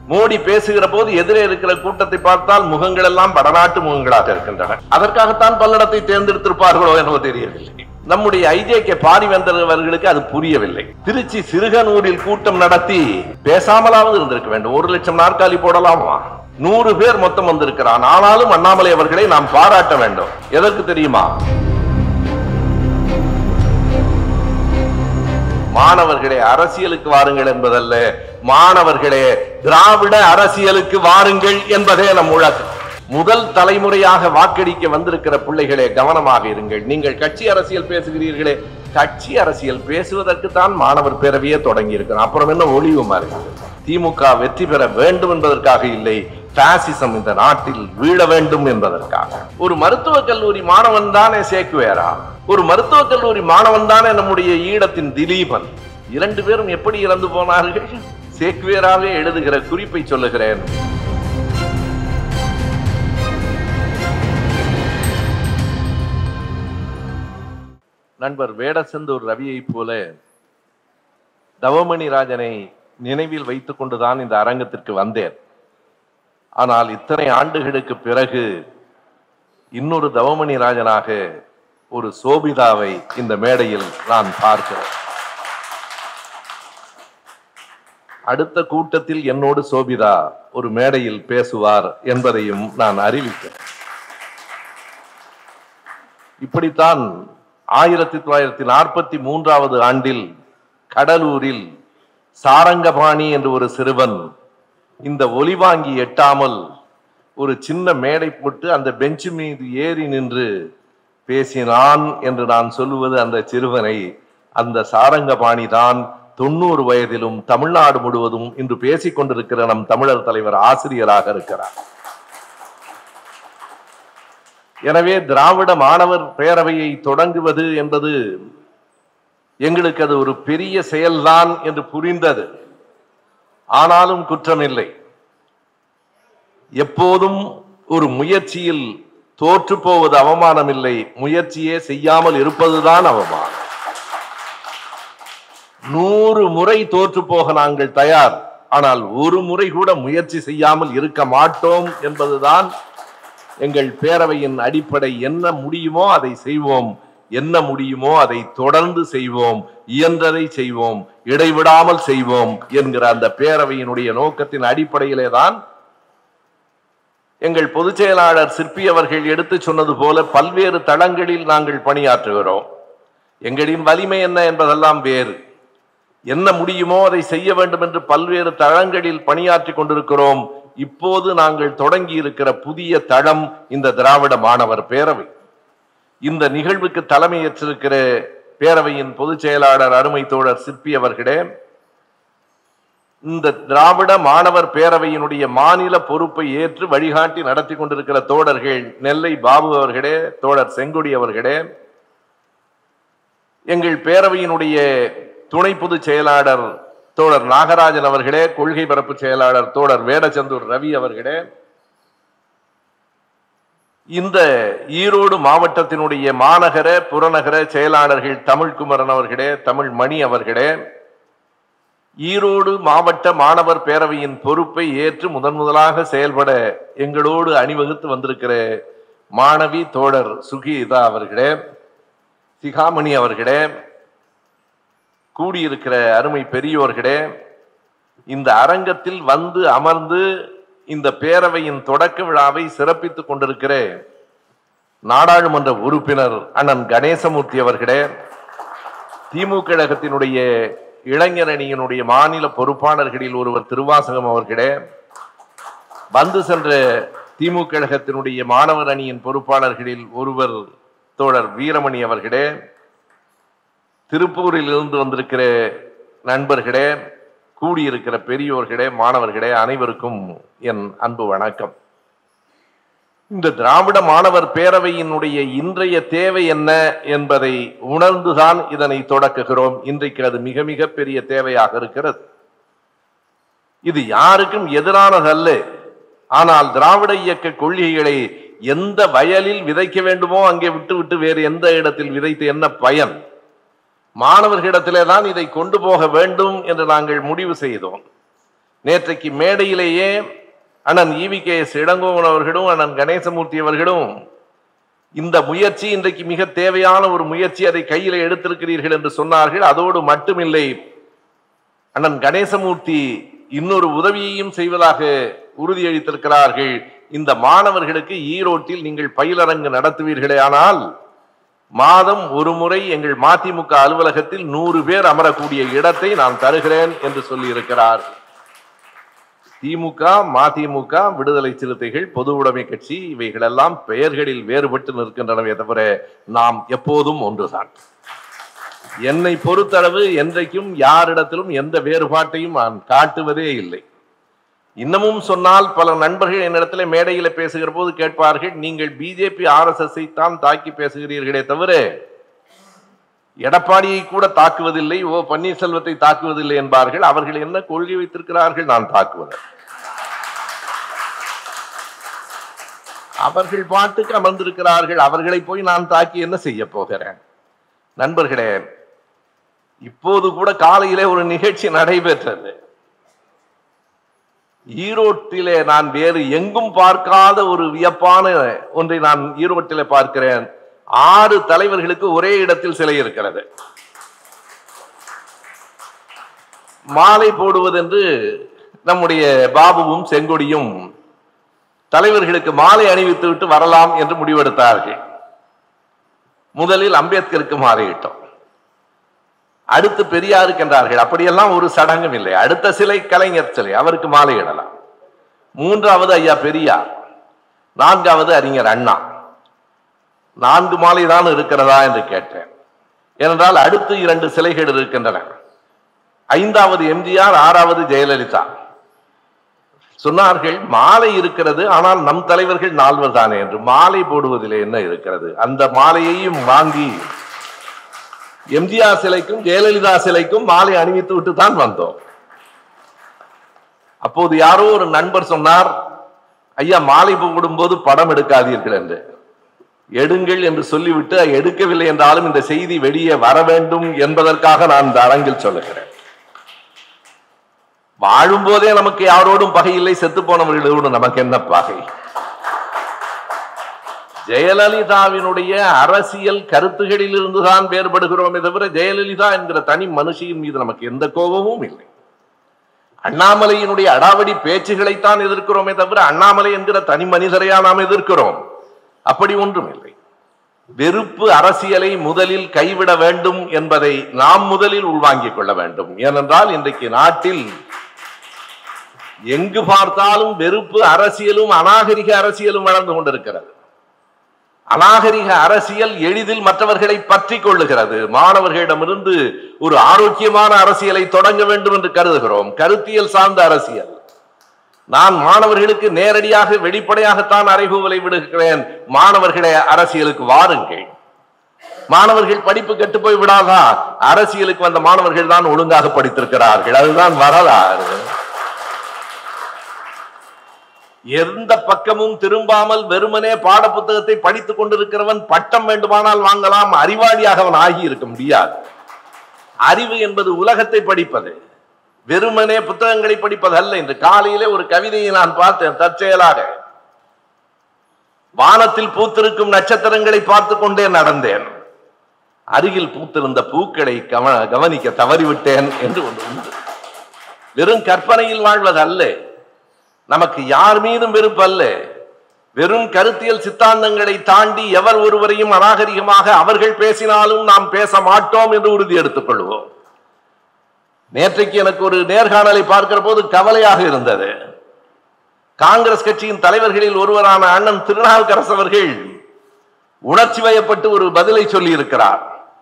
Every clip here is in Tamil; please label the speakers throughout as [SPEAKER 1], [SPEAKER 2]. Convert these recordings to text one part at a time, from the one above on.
[SPEAKER 1] மோடி பேசுகிற போது எதிரே இருக்கிற கூட்டத்தை பார்த்தால் முகங்கள் எல்லாம் வடநாட்டு முகங்களாக இருக்கின்றன அதற்காகத்தான் பல்லடத்தை தேர்ந்தெடுத்திருப்பார்களோ என்னவோ தெரியவில்லை நம்முடைய ஐஜேகே பாரிவேந்தர் அவர்களுக்கு அது புரியவில்லை திருச்சி சிறுகனூரில் கூட்டம் நடத்தி பேசாமலாவது இருந்திருக்க வேண்டும் ஒரு லட்சம் நாற்காலி போடலாமா நூறு பேர் மொத்தம் வந்திருக்கிறான் ஆனாலும் அண்ணாமலை அவர்களை நாம் பாராட்ட வேண்டும் எதற்கு தெரியுமா மாணவர்களே அரசியலுக்கு வாருங்கள் என்பதல்ல மாணவர்களே திராவிட அரசியலுக்கு வாருங்கள் என்பதே நம் முழக்கம் முதல் தலைமுறையாக வாக்களிக்க வந்திருக்கிற பிள்ளைகளே கவனமாக இருங்கள் நீங்கள் கட்சி அரசியல் பேசுகிறீர்களே கட்சி அரசியல் பேசுவதற்கு தான் மாணவர் பேரவையே தொடங்கி இருக்கிறோம் அப்புறம் என்ன ஒளிவு மாதிரி திமுக வெற்றி பெற வேண்டும் என்பதற்காக இல்லை பாசிசம் இந்த நாட்டில் வீழ வேண்டும் என்பதற்காக ஒரு மருத்துவக் கல்லூரி மாணவன் தானே சேக்குவேரா ஒரு மருத்துவக் கல்லூரி மாணவன் தானே நம்முடைய ஈழத்தின் திலீபன் இரண்டு பேரும் எப்படி இறந்து போனார்கள் சேக்குவேராவே எழுதுகிற குறிப்பை சொல்லுகிறேன் நண்பர் வேடசந்தூர் ரவியைப் போல தவமணி ராஜனை நினைவில் வைத்துக் கொண்டுதான் இந்த அரங்கத்திற்கு வந்தேன் ஆனால் இத்தனை ஆண்டுகளுக்கு பிறகு இன்னொரு தவமணி ராஜனாக ஒரு சோபிதாவை இந்த மேடையில் நான் பார்க்கிறேன் அடுத்த கூட்டத்தில் என்னோடு சோபிதா ஒரு மேடையில் பேசுவார் என்பதையும் நான் அறிவிக்கிறேன் இப்படித்தான் ஆயிரத்தி தொள்ளாயிரத்தி நாற்பத்தி மூன்றாவது ஆண்டில் கடலூரில் சாரங்கபாணி என்று ஒரு சிறுவன் இந்த ஒலிவாங்கி எட்டாமல் ஒரு சின்ன மேடை போட்டு அந்த பெஞ்சு மீது ஏறி நின்று பேசினான் என்று நான் சொல்லுவது அந்த சிறுவனை அந்த சாரங்கபாணி தான் தொண்ணூறு வயதிலும் தமிழ்நாடு முழுவதும் இன்று பேசிக் கொண்டிருக்கிற நம் தமிழர் தலைவர் ஆசிரியராக இருக்கிறார் எனவே திராவிட மாணவர் பேரவையை தொடங்குவது என்பது எங்களுக்கு அது ஒரு பெரிய செயல்தான் என்று புரிந்தது ஆனாலும் குற்றமில்லை எப்போதும் ஒரு முயற்சியில் தோற்று போவது அவமானம் இல்லை முயற்சியே செய்யாமல் இருப்பதுதான் அவமானம் நூறு முறை தோற்று போக நாங்கள் தயார் ஆனால் ஒரு முறை கூட முயற்சி செய்யாமல் இருக்க மாட்டோம் என்பதுதான் எங்கள் பேரவையின் அடிப்படை என்ன முடியுமோ அதை செய்வோம் என்ன முடியுமோ அதை தொடர்ந்து செய்வோம் இயன்றதை செய்வோம் இடைவிடாமல் செய்வோம் என்கிற அந்த பேரவையினுடைய நோக்கத்தின் அடிப்படையிலே தான் எங்கள் பொதுச் செயலாளர் சிற்பி அவர்கள் எடுத்து சொன்னது போல பல்வேறு தளங்களில் நாங்கள் பணியாற்றுகிறோம் எங்களின் வலிமை என்ன என்பதெல்லாம் வேறு என்ன முடியுமோ அதை செய்ய வேண்டும் என்று பல்வேறு தளங்களில் பணியாற்றி கொண்டிருக்கிறோம் இப்போது நாங்கள் தொடங்கி இருக்கிற புதிய தளம் இந்த திராவிட மாணவர் பேரவை இந்த நிகழ்வுக்கு தலைமையேற்றிருக்கிற பேரவையின் பொதுச் செயலாளர் அருமை தோழர் சிற்பி அவர்களே இந்த திராவிட மாணவர் பேரவையினுடைய மாநில பொறுப்பை ஏற்று வழிகாட்டி நடத்தி கொண்டிருக்கிற தோழர்கள் நெல்லை பாபு அவர்களே தோழர் செங்கொடி அவர்களே எங்கள் பேரவையினுடைய துணை பொதுச் செயலாளர் தோழர் நாகராஜன் அவர்களே கொள்கை பரப்பு செயலாளர் தோழர் வேடச்சந்தூர் ரவி அவர்களே இந்த ஈரோடு மாவட்டத்தினுடைய மாநகர புறநகர செயலாளர்கள் தமிழ்குமரன் அவர்களே தமிழ் மணி அவர்களே ஈரோடு மாவட்ட மாணவர் பேரவையின் பொறுப்பை ஏற்று முதன் முதலாக செயல்பட எங்களோடு அணிவகுத்து வந்திருக்கிற மாணவி தோழர் சுகீதா அவர்களே சிகாமணி அவர்களே கூடியிருக்கிற அருமை பெரியோர்களே இந்த அரங்கத்தில் வந்து அமர்ந்து இந்த பேரவையின் தொடக்க விழாவை சிறப்பித்துக் கொண்டிருக்கிற நாடாளுமன்ற உறுப்பினர் அண்ணன் கணேசமூர்த்தி அவர்களே திமுக கழகத்தினுடைய இளைஞர் அணியினுடைய மாநில பொறுப்பாளர்களில் ஒருவர் திருவாசகம் அவர்களே வந்து சென்ற திமுக கழகத்தினுடைய மாணவர் அணியின் பொறுப்பாளர்களில் ஒருவர் தோழர் வீரமணி அவர்களே திருப்பூரில் இருந்து வந்திருக்கிற நண்பர்களே கூடியிருக்கிற பெரியோர்களே மாணவர்களே அனைவருக்கும் என் அன்பு வணக்கம் இந்த திராவிட மாணவர் பேரவையினுடைய இன்றைய தேவை என்ன என்பதை உணர்ந்துதான் இதனை தொடக்குகிறோம் இன்றைக்கு அது மிக மிக பெரிய தேவையாக இருக்கிறது இது யாருக்கும் எதிரானதல்ல ஆனால் திராவிட இயக்க கொள்கைகளை எந்த வயலில் விதைக்க வேண்டுமோ அங்கே விட்டு விட்டு வேறு எந்த இடத்தில் விதைத்து என்ன பயன் மாணவர்களிடத்திலே தான் இதை கொண்டு போக வேண்டும் என்று நாங்கள் முடிவு செய்தோம் நேற்றைக்கு மேடையிலேயே அண்ணன் ஈவி கே எஸ் இளங்கோவன் அவர்களும் அண்ணன் கணேசமூர்த்தி அவர்களும் இந்த முயற்சி இன்றைக்கு மிக தேவையான ஒரு முயற்சி அதை கையில எடுத்திருக்கிறீர்கள் என்று சொன்னார்கள் அதோடு மட்டுமில்லை அண்ணன் கணேசமூர்த்தி இன்னொரு உதவியையும் செய்வதாக உறுதியளித்திருக்கிறார்கள் இந்த மாணவர்களுக்கு ஈரோட்டில் நீங்கள் பயிலரங்கு நடத்துவீர்களே ஆனால் மாதம் ஒரு முறை எங்கள் மதிமுக அலுவலகத்தில் நூறு பேர் அமரக்கூடிய இடத்தை நான் தருகிறேன் என்று சொல்லி இருக்கிறார் திமுக மதிமுக விடுதலை சிறுத்தைகள் பொது உடைமை கட்சி இவைகளெல்லாம் பெயர்களில் வேறுபட்டு நிற்கின்றனவே தவிர நாம் எப்போதும் ஒன்றுதான் என்னை பொறுத்தளவு என்றைக்கும் யாரிடத்திலும் எந்த வேறுபாட்டையும் நான் காட்டுவதே இல்லை இன்னமும் சொன்னால் பல நண்பர்கள் என்னிடத்துல மேடையில பேசுகிற போது கேட்பார்கள் நீங்கள் பிஜேபி ஆர்எஸ்எஸ் தான் தாக்கி பேசுகிறீர்களே தவிர எடப்பாடியை கூட தாக்குவதில்லை ஓ பன்னீர்செல்வத்தை தாக்குவதில்லை என்பார்கள் அவர்கள் என்ன கொள்கை வைத்திருக்கிறார்கள் நான் தாக்குவது அவர்கள் பாட்டுக்கு அமர்ந்திருக்கிறார்கள் அவர்களை போய் நான் தாக்கி என்ன செய்ய போகிறேன் நண்பர்களே இப்போது கூட காலையிலே ஒரு நிகழ்ச்சி நடைபெற்றது ஈரோட்டிலே நான் வேறு எங்கும் பார்க்காத ஒரு வியப்பான ஒன்றை நான் ஈரோட்டிலே பார்க்கிறேன் ஆறு தலைவர்களுக்கு ஒரே இடத்தில் சிலை இருக்கிறது மாலை போடுவதென்று நம்முடைய பாபுவும் செங்கொடியும் தலைவர்களுக்கு மாலை அணிவித்து விட்டு வரலாம் என்று முடிவெடுத்தார்கள் முதலில் அம்பேத்கருக்கு மாலையிட்டோம் அடுத்து பெரியாருக்கு என்றார்கள் அப்படியெல்லாம் ஒரு சடங்கும் இல்லை அடுத்த சிலை கலைஞர் சிலை அவருக்கு மாலையிடலாம் மூன்றாவது ஐயா பெரியார் நான்காவது அறிஞர் அண்ணா நான்கு மாலை தான் இருக்கிறதா என்று கேட்டேன் ஏனென்றால் அடுத்து இரண்டு சிலைகள் இருக்கின்றன ஐந்தாவது எம்ஜிஆர் ஆறாவது ஜெயலலிதா சொன்னார்கள் மாலை இருக்கிறது ஆனால் நம் தலைவர்கள் நால்வர் தானே என்று மாலை போடுவதிலே என்ன இருக்கிறது அந்த மாலையையும் வாங்கி எம்ஜிஆர் சிலைக்கும் ஜெயலலிதா சிலைக்கும் மாலை அணிவித்து விட்டு தான் வந்தோம் அப்போது யாரோ ஒரு நண்பர் சொன்னார் ஐயா மாலை போடும்போது படம் எடுக்காதீர்கள் என்று எடுங்கள் என்று சொல்லிவிட்டு எடுக்கவில்லை என்றாலும் இந்த செய்தி வெளியே வர வேண்டும் என்பதற்காக நான் இந்த அரங்கில் சொல்லுகிறேன் வாழும் போதே நமக்கு யாரோடும் பகை இல்லை செத்து போனவர்களோடு நமக்கு என்ன பகை ஜெயலலிதாவினுடைய அரசியல் கருத்துகளில் இருந்துதான் வேறுபடுகிறோமே தவிர ஜெயலலிதா என்கிற தனி மனுஷியின் மீது நமக்கு எந்த கோபமும் இல்லை அண்ணாமலையினுடைய அடாவடி பேச்சுகளைத்தான் எதிர்க்கிறோமே தவிர அண்ணாமலை என்கிற தனி மனிதரையா நாம் எதிர்க்கிறோம் அப்படி ஒன்றும் இல்லை வெறுப்பு அரசியலை முதலில் கைவிட வேண்டும் என்பதை நாம் முதலில் உள்வாங்கிக் கொள்ள வேண்டும் ஏனென்றால் இன்றைக்கு நாட்டில் எங்கு பார்த்தாலும் வெறுப்பு அரசியலும் அநாகரிக அரசியலும் வளர்ந்து கொண்டிருக்கிறது அநாகரிக அரசியல் எளிதில் மற்றவர்களை பற்றி கொள்ளுகிறது மாணவர்களிடமிருந்து ஒரு ஆரோக்கியமான அரசியலை தொடங்க வேண்டும் என்று கருதுகிறோம் கருத்தியல் சார்ந்த அரசியல் நான் மாணவர்களுக்கு நேரடியாக வெளிப்படையாகத்தான் அறைகூவலை விடுகிறேன் மாணவர்களே அரசியலுக்கு வாருங்கள் மாணவர்கள் படிப்பு கெட்டு போய் விடாதா அரசியலுக்கு வந்த மாணவர்கள் தான் ஒழுங்காக படித்திருக்கிறார்கள் அதுதான் வரலாறு எந்த பக்கமும் திரும்பாமல் வெறுமனே பாட புத்தகத்தை படித்துக் கொண்டிருக்கிறவன் பட்டம் வேண்டுமானால் வாங்கலாம் அறிவாளியாக அவன் ஆகி இருக்க முடியாது அறிவு என்பது உலகத்தை படிப்பது வெறுமனே புத்தகங்களை படிப்பது அல்ல இன்று காலையிலே ஒரு கவிதையை நான் பார்த்தேன் தற்செயலாக வானத்தில் பூத்திருக்கும் நட்சத்திரங்களை பார்த்து கொண்டே நடந்தேன் அருகில் பூத்திருந்த பூக்களை கவ கவனிக்க தவறிவிட்டேன் என்று ஒன்று உண்டு வெறும் கற்பனையில் வாழ்வது அல்ல நமக்கு யார் மீதும் வெறுப்பு அல்ல வெறும் கருத்தியல் சித்தாந்தங்களை தாண்டி எவர் ஒருவரையும் அநாகரிகமாக அவர்கள் பேசினாலும் நாம் பேச மாட்டோம் என்று உறுதி எடுத்துக் கொள்வோம் நேற்றைக்கு எனக்கு ஒரு நேர்காணலை பார்க்கிற போது கவலையாக இருந்தது காங்கிரஸ் கட்சியின் தலைவர்களில் ஒருவரான அண்ணன் திருநாவுக்கரசு அவர்கள் உணர்ச்சி வயப்பட்டு ஒரு பதிலை சொல்லி இருக்கிறார்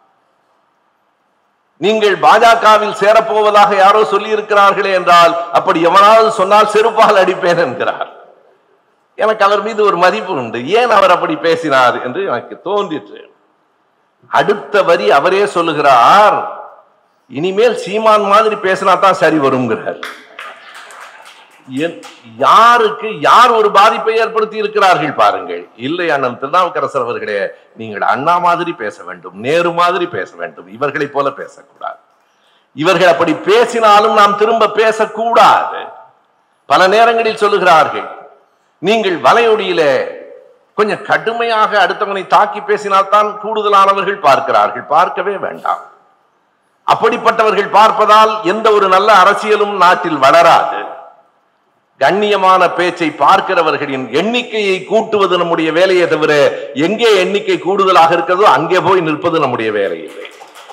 [SPEAKER 1] நீங்கள் பாஜகவில் சேரப்போவதாக யாரோ சொல்லி இருக்கிறார்களே என்றால் அப்படி எவனாவது சொன்னால் செருப்பால் அடிப்பேன் என்கிறார் எனக்கு அவர் மீது ஒரு மதிப்பு உண்டு ஏன் அவர் அப்படி பேசினார் என்று எனக்கு தோன்றிற்று அடுத்த வரி அவரே சொல்லுகிறார் இனிமேல் சீமான் மாதிரி பேசினா தான் சரி வருங்கிறார் என்- யாருக்கு யார் ஒரு பாதிப்பை ஏற்படுத்தி இருக்கிறார்கள் பாருங்கள் இல்லை அண்ணன் திருநாவுக்கரசர் அவர்களே நீங்கள் அண்ணா மாதிரி பேச வேண்டும் நேரு மாதிரி பேச வேண்டும் இவர்களைப் போல பேசக்கூடாது இவர்கள் அப்படி பேசினாலும் நாம் திரும்ப பேசக்கூடாது பல நேரங்களில் சொல்லுகிறார்கள் நீங்கள் வலையொடியில கொஞ்சம் கடுமையாக அடுத்தவனை தாக்கி பேசினால்தான் கூடுதலானவர்கள் பார்க்கிறார்கள் பார்க்கவே வேண்டாம் அப்படிப்பட்டவர்கள் பார்ப்பதால் எந்த ஒரு நல்ல அரசியலும் நாட்டில் வளராது கண்ணியமான பேச்சை பார்க்கிறவர்களின் எண்ணிக்கையை கூட்டுவது நம்முடைய வேலையை தவிர எங்கே எண்ணிக்கை கூடுதலாக இருக்கிறதோ அங்கே போய் நிற்பது நம்முடைய வேலை இல்லை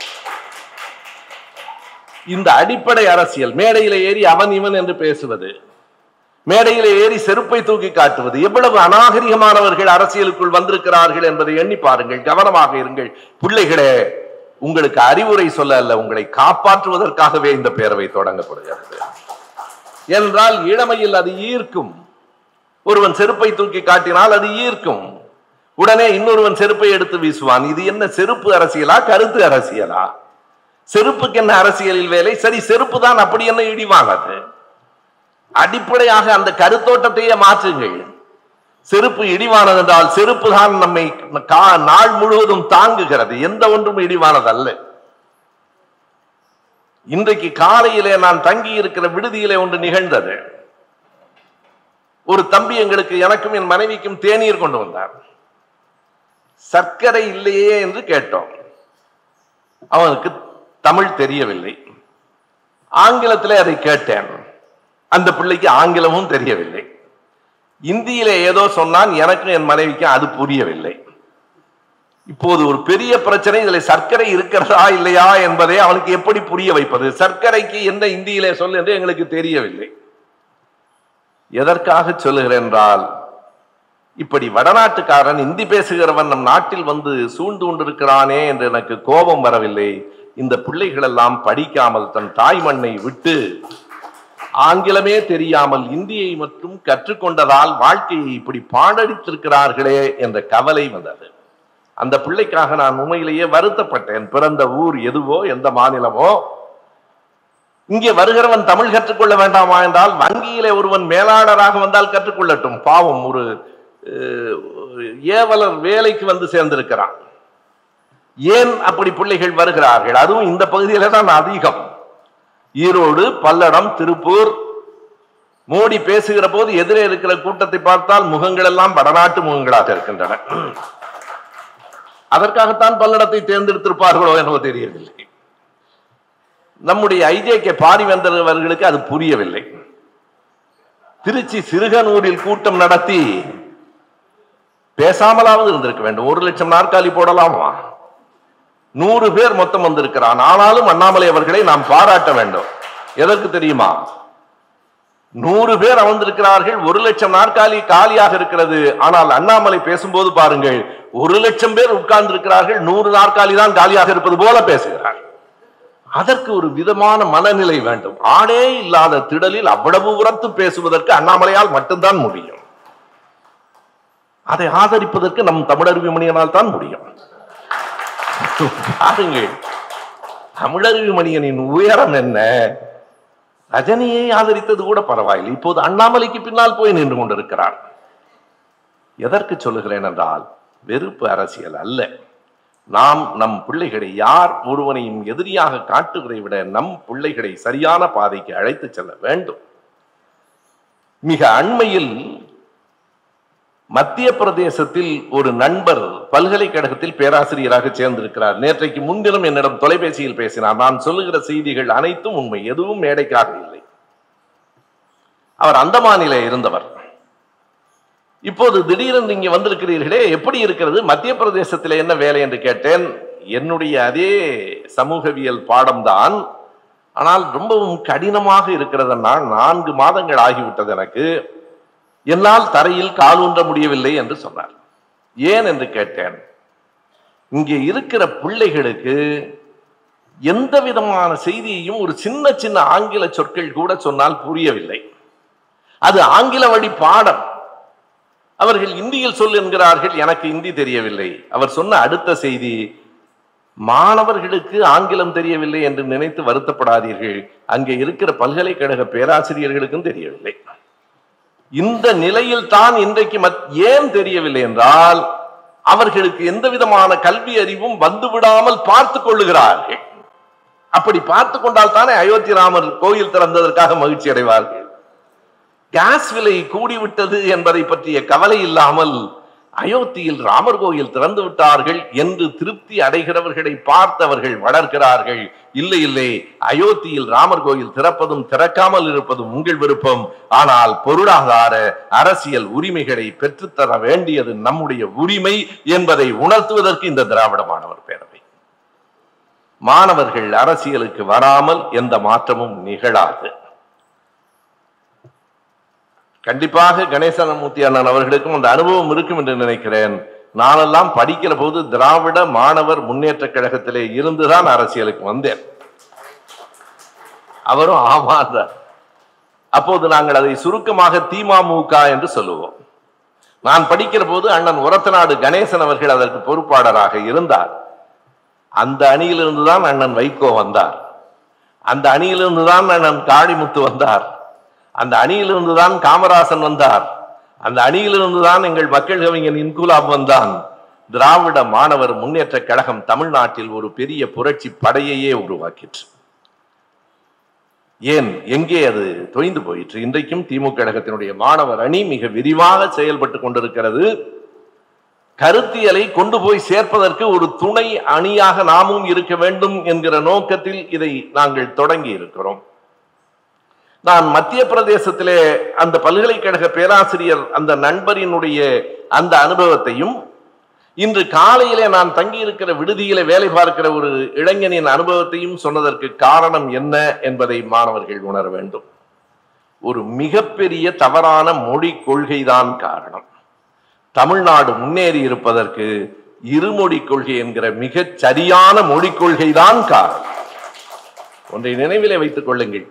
[SPEAKER 1] இந்த அடிப்படை அரசியல் மேடையில ஏறி அவன் இவன் என்று பேசுவது மேடையில ஏறி செருப்பை தூக்கி காட்டுவது எவ்வளவு அநாகரிகமானவர்கள் அரசியலுக்குள் வந்திருக்கிறார்கள் என்பதை எண்ணி பாருங்கள் கவனமாக இருங்கள் பிள்ளைகளே உங்களுக்கு அறிவுரை சொல்ல அல்ல உங்களை காப்பாற்றுவதற்காகவே இந்த பேரவை தொடங்கப்படுகிறது என்றால் இளமையில் அது ஈர்க்கும் ஒருவன் செருப்பை தூக்கி காட்டினால் அது ஈர்க்கும் உடனே இன்னொருவன் செருப்பை எடுத்து வீசுவான் இது என்ன செருப்பு அரசியலா கருத்து அரசியலா செருப்புக்கு என்ன அரசியலில் வேலை சரி செருப்பு தான் அப்படி என்ன இடிவானது அடிப்படையாக அந்த கருத்தோட்டத்தையே மாற்றுங்கள் செருப்பு இடிவானது என்றால் செருப்பு தான் நம்மை கா- நாள் முழுவதும் தாங்குகிறது எந்த ஒன்றும் இடிவானதல்ல இன்றைக்கு காலையிலே நான் தங்கி இருக்கிற விடுதியிலே ஒன்று நிகழ்ந்தது ஒரு தம்பி எங்களுக்கு எனக்கும் என் மனைவிக்கும் தேநீர் கொண்டு வந்தார் சர்க்கரை இல்லையே என்று கேட்டோம் அவனுக்கு தமிழ் தெரியவில்லை ஆங்கிலத்திலே அதை கேட்டேன் அந்த பிள்ளைக்கு ஆங்கிலமும் தெரியவில்லை இந்தியிலே ஏதோ சொன்னான் எனக்கும் என் மனைவிக்கும் அது புரியவில்லை இப்போது ஒரு பெரிய பிரச்சனை இதுல சர்க்கரை இருக்கிறதா இல்லையா என்பதை அவனுக்கு எப்படி புரிய வைப்பது சர்க்கரைக்கு என்ன இந்தியிலே சொல் என்று எங்களுக்கு தெரியவில்லை எதற்காக சொல்லுகிறேன் என்றால் இப்படி வடநாட்டுக்காரன் இந்தி பேசுகிறவன் நம் நாட்டில் வந்து சூழ்ந்து கொண்டிருக்கிறானே என்று எனக்கு கோபம் வரவில்லை இந்த பிள்ளைகள் எல்லாம் படிக்காமல் தன் தாய் மண்ணை விட்டு ஆங்கிலமே தெரியாமல் இந்தியை மட்டும் கற்றுக்கொண்டதால் வாழ்க்கையை இப்படி பாடடித்திருக்கிறார்களே என்ற கவலை வந்தது அந்த பிள்ளைக்காக நான் உண்மையிலேயே வருத்தப்பட்டேன் பிறந்த ஊர் எதுவோ எந்த மாநிலமோ இங்கே வருகிறவன் தமிழ் கற்றுக்கொள்ள வேண்டாமா என்றால் வங்கியிலே ஒருவன் மேலாளராக வந்தால் கற்றுக்கொள்ளட்டும் பாவம் ஒரு அஹ், ஏவலர் வேலைக்கு வந்து சேர்ந்திருக்கிறான் ஏன் அப்படி பிள்ளைகள் வருகிறார்கள் அதுவும் இந்த பகுதியில தான் அதிகம் ஈரோடு பல்லடம் திருப்பூர் மோடி பேசுகிற போது எதிரே இருக்கிற கூட்டத்தை பார்த்தால் முகங்கள் எல்லாம் வடநாட்டு முகங்களாக இருக்கின்றன அதற்காகத்தான் பல்லடத்தை தேர்ந்தெடுத்திருப்பார்களோ எனவோ தெரியவில்லை நம்முடைய ஐஜேகே பாரிவேந்தர் அவர்களுக்கு அது புரியவில்லை திருச்சி சிறுகனூரில் கூட்டம் நடத்தி பேசாமலாவது இருந்திருக்க வேண்டும் ஒரு லட்சம் நாற்காலி போடலாமா நூறு பேர் மொத்தம் வந்திருக்கிறான் ஆனாலும் அண்ணாமலை அவர்களை நாம் பாராட்ட வேண்டும் எதற்கு தெரியுமா நூறு பேர் அமர்ந்திருக்கிறார்கள் ஒரு லட்சம் நாற்காலி காலியாக இருக்கிறது ஆனால் அண்ணாமலை பேசும்போது பாருங்கள் ஒரு லட்சம் பேர் உட்கார்ந்து இருக்கிறார்கள் நூறு நாற்காலி தான் காலியாக இருப்பது போல பேசுகிறார் அதற்கு ஒரு விதமான மனநிலை வேண்டும் ஆடே இல்லாத திடலில் அவ்வளவு உரத்து பேசுவதற்கு அண்ணாமலையால் மட்டும்தான் முடியும் அதை ஆதரிப்பதற்கு நம் தமிழருவி மணியனால் தான் முடியும் பாருங்கள் தமிழருவி மணியனின் உயரம் என்ன ரஜினியை ஆதரித்தது கூட பரவாயில்லை இப்போது அண்ணாமலைக்கு பின்னால் போய் நின்று கொண்டிருக்கிறார் எதற்கு சொல்லுகிறேன் என்றால் வெறுப்பு அரசியல் அல்ல நாம் நம் பிள்ளைகளை யார் ஒருவனையும் எதிரியாக காட்டுவதை விட நம் பிள்ளைகளை சரியான பாதைக்கு அழைத்து செல்ல வேண்டும் மிக அண்மையில் மத்திய பிரதேசத்தில் ஒரு நண்பர் பல்கலைக்கழகத்தில் பேராசிரியராக சேர்ந்திருக்கிறார் நேற்றைக்கு முன்தினம் என்னிடம் தொலைபேசியில் பேசினார் நான் சொல்லுகிற செய்திகள் அனைத்தும் உண்மை எதுவும் மேடைக்காக இல்லை அவர் அந்தமானிலே இருந்தவர் இப்போது திடீரென்று இங்கே வந்திருக்கிறீர்களே எப்படி இருக்கிறது மத்திய பிரதேசத்தில் என்ன வேலை என்று கேட்டேன் என்னுடைய அதே சமூகவியல் பாடம்தான் ஆனால் ரொம்பவும் கடினமாக இருக்கிறதுனா நான்கு மாதங்கள் ஆகிவிட்டது எனக்கு என்னால் தரையில் கால் ஊன்ற முடியவில்லை என்று சொன்னார் ஏன் என்று கேட்டேன் இங்கே இருக்கிற பிள்ளைகளுக்கு எந்த விதமான செய்தியையும் ஒரு சின்ன சின்ன ஆங்கில சொற்கள் கூட சொன்னால் புரியவில்லை அது ஆங்கில வழி பாடம் அவர்கள் இந்தியில் சொல் என்கிறார்கள் எனக்கு இந்தி தெரியவில்லை அவர் சொன்ன அடுத்த செய்தி மாணவர்களுக்கு ஆங்கிலம் தெரியவில்லை என்று நினைத்து வருத்தப்படாதீர்கள் அங்கே இருக்கிற பல்கலைக்கழக பேராசிரியர்களுக்கும் தெரியவில்லை இந்த நிலையில் தான் இன்றைக்கு மத்- ஏன் தெரியவில்லை என்றால் அவர்களுக்கு எந்த விதமான கல்வி அறிவும் வந்து விடாமல் பார்த்துக் கொள்ளுகிறார்கள் அப்படி பார்த்து கொண்டால் தானே அயோத்தி ராமர் கோயில் திறந்ததற்காக மகிழ்ச்சி அடைவார்கள் கேஸ் விலை கூடிவிட்டது என்பதை பற்றிய கவலை இல்லாமல் அயோத்தியில் ராமர் கோயில் திறந்து விட்டார்கள் என்று திருப்தி அடைகிறவர்களை பார்த்தவர்கள் வளர்க்கிறார்கள் இல்லை இல்லை அயோத்தியில் ராமர் கோயில் திறப்பதும் திறக்காமல் இருப்பதும் உங்கள் விருப்பம் ஆனால் பொருளாதார அரசியல் உரிமைகளை பெற்றுத்தர வேண்டியது நம்முடைய உரிமை என்பதை உணர்த்துவதற்கு இந்த திராவிட மாணவர் பேரவை மாணவர்கள் அரசியலுக்கு வராமல் எந்த மாற்றமும் நிகழாது கண்டிப்பாக கணேசனமூர்த்தி அண்ணன் அவர்களுக்கும் அந்த அனுபவம் இருக்கும் என்று நினைக்கிறேன் நானெல்லாம் படிக்கிற போது திராவிட மாணவர் முன்னேற்ற கழகத்திலே இருந்துதான் அரசியலுக்கு வந்தேன் அவரும் ஆமாந்தார் அப்போது நாங்கள் அதை சுருக்கமாக தீமாமுக என்று சொல்லுவோம் நான் படிக்கிற போது அண்ணன் உரத்தநாடு கணேசன் அவர்கள் அதற்கு பொறுப்பாளராக இருந்தார் அந்த அணியிலிருந்து தான் அண்ணன் வைகோ வந்தார் அந்த அணியிலிருந்து தான் அண்ணன் காளிமுத்து வந்தார் அந்த அணியிலிருந்து தான் காமராசன் வந்தார் அந்த அணியிலிருந்து தான் எங்கள் மக்கள் கவிஞன் இன்குலாப் வந்தான் திராவிட மாணவர் முன்னேற்ற கழகம் தமிழ்நாட்டில் ஒரு பெரிய புரட்சி படையையே உருவாக்கிற்று ஏன் எங்கே அது தொய்ந்து போயிற்று இன்றைக்கும் திமுக கழகத்தினுடைய மாணவர் அணி மிக விரிவாக செயல்பட்டு கொண்டிருக்கிறது கருத்தியலை கொண்டு போய் சேர்ப்பதற்கு ஒரு துணை அணியாக நாமும் இருக்க வேண்டும் என்கிற நோக்கத்தில் இதை நாங்கள் தொடங்கி இருக்கிறோம் நான் மத்திய பிரதேசத்திலே அந்த பல்கலைக்கழக பேராசிரியர் அந்த நண்பரினுடைய அந்த அனுபவத்தையும் இன்று காலையிலே நான் தங்கியிருக்கிற விடுதியிலே வேலை பார்க்கிற ஒரு இளைஞனின் அனுபவத்தையும் சொன்னதற்கு காரணம் என்ன என்பதை மாணவர்கள் உணர வேண்டும் ஒரு மிகப்பெரிய தவறான மொழி கொள்கைதான் காரணம் தமிழ்நாடு முன்னேறி இருப்பதற்கு இருமொழி கொள்கை என்கிற மிகச் சரியான மொழிக் கொள்கைதான் காரணம் ஒன்றை நினைவிலே வைத்துக் கொள்ளுங்கள்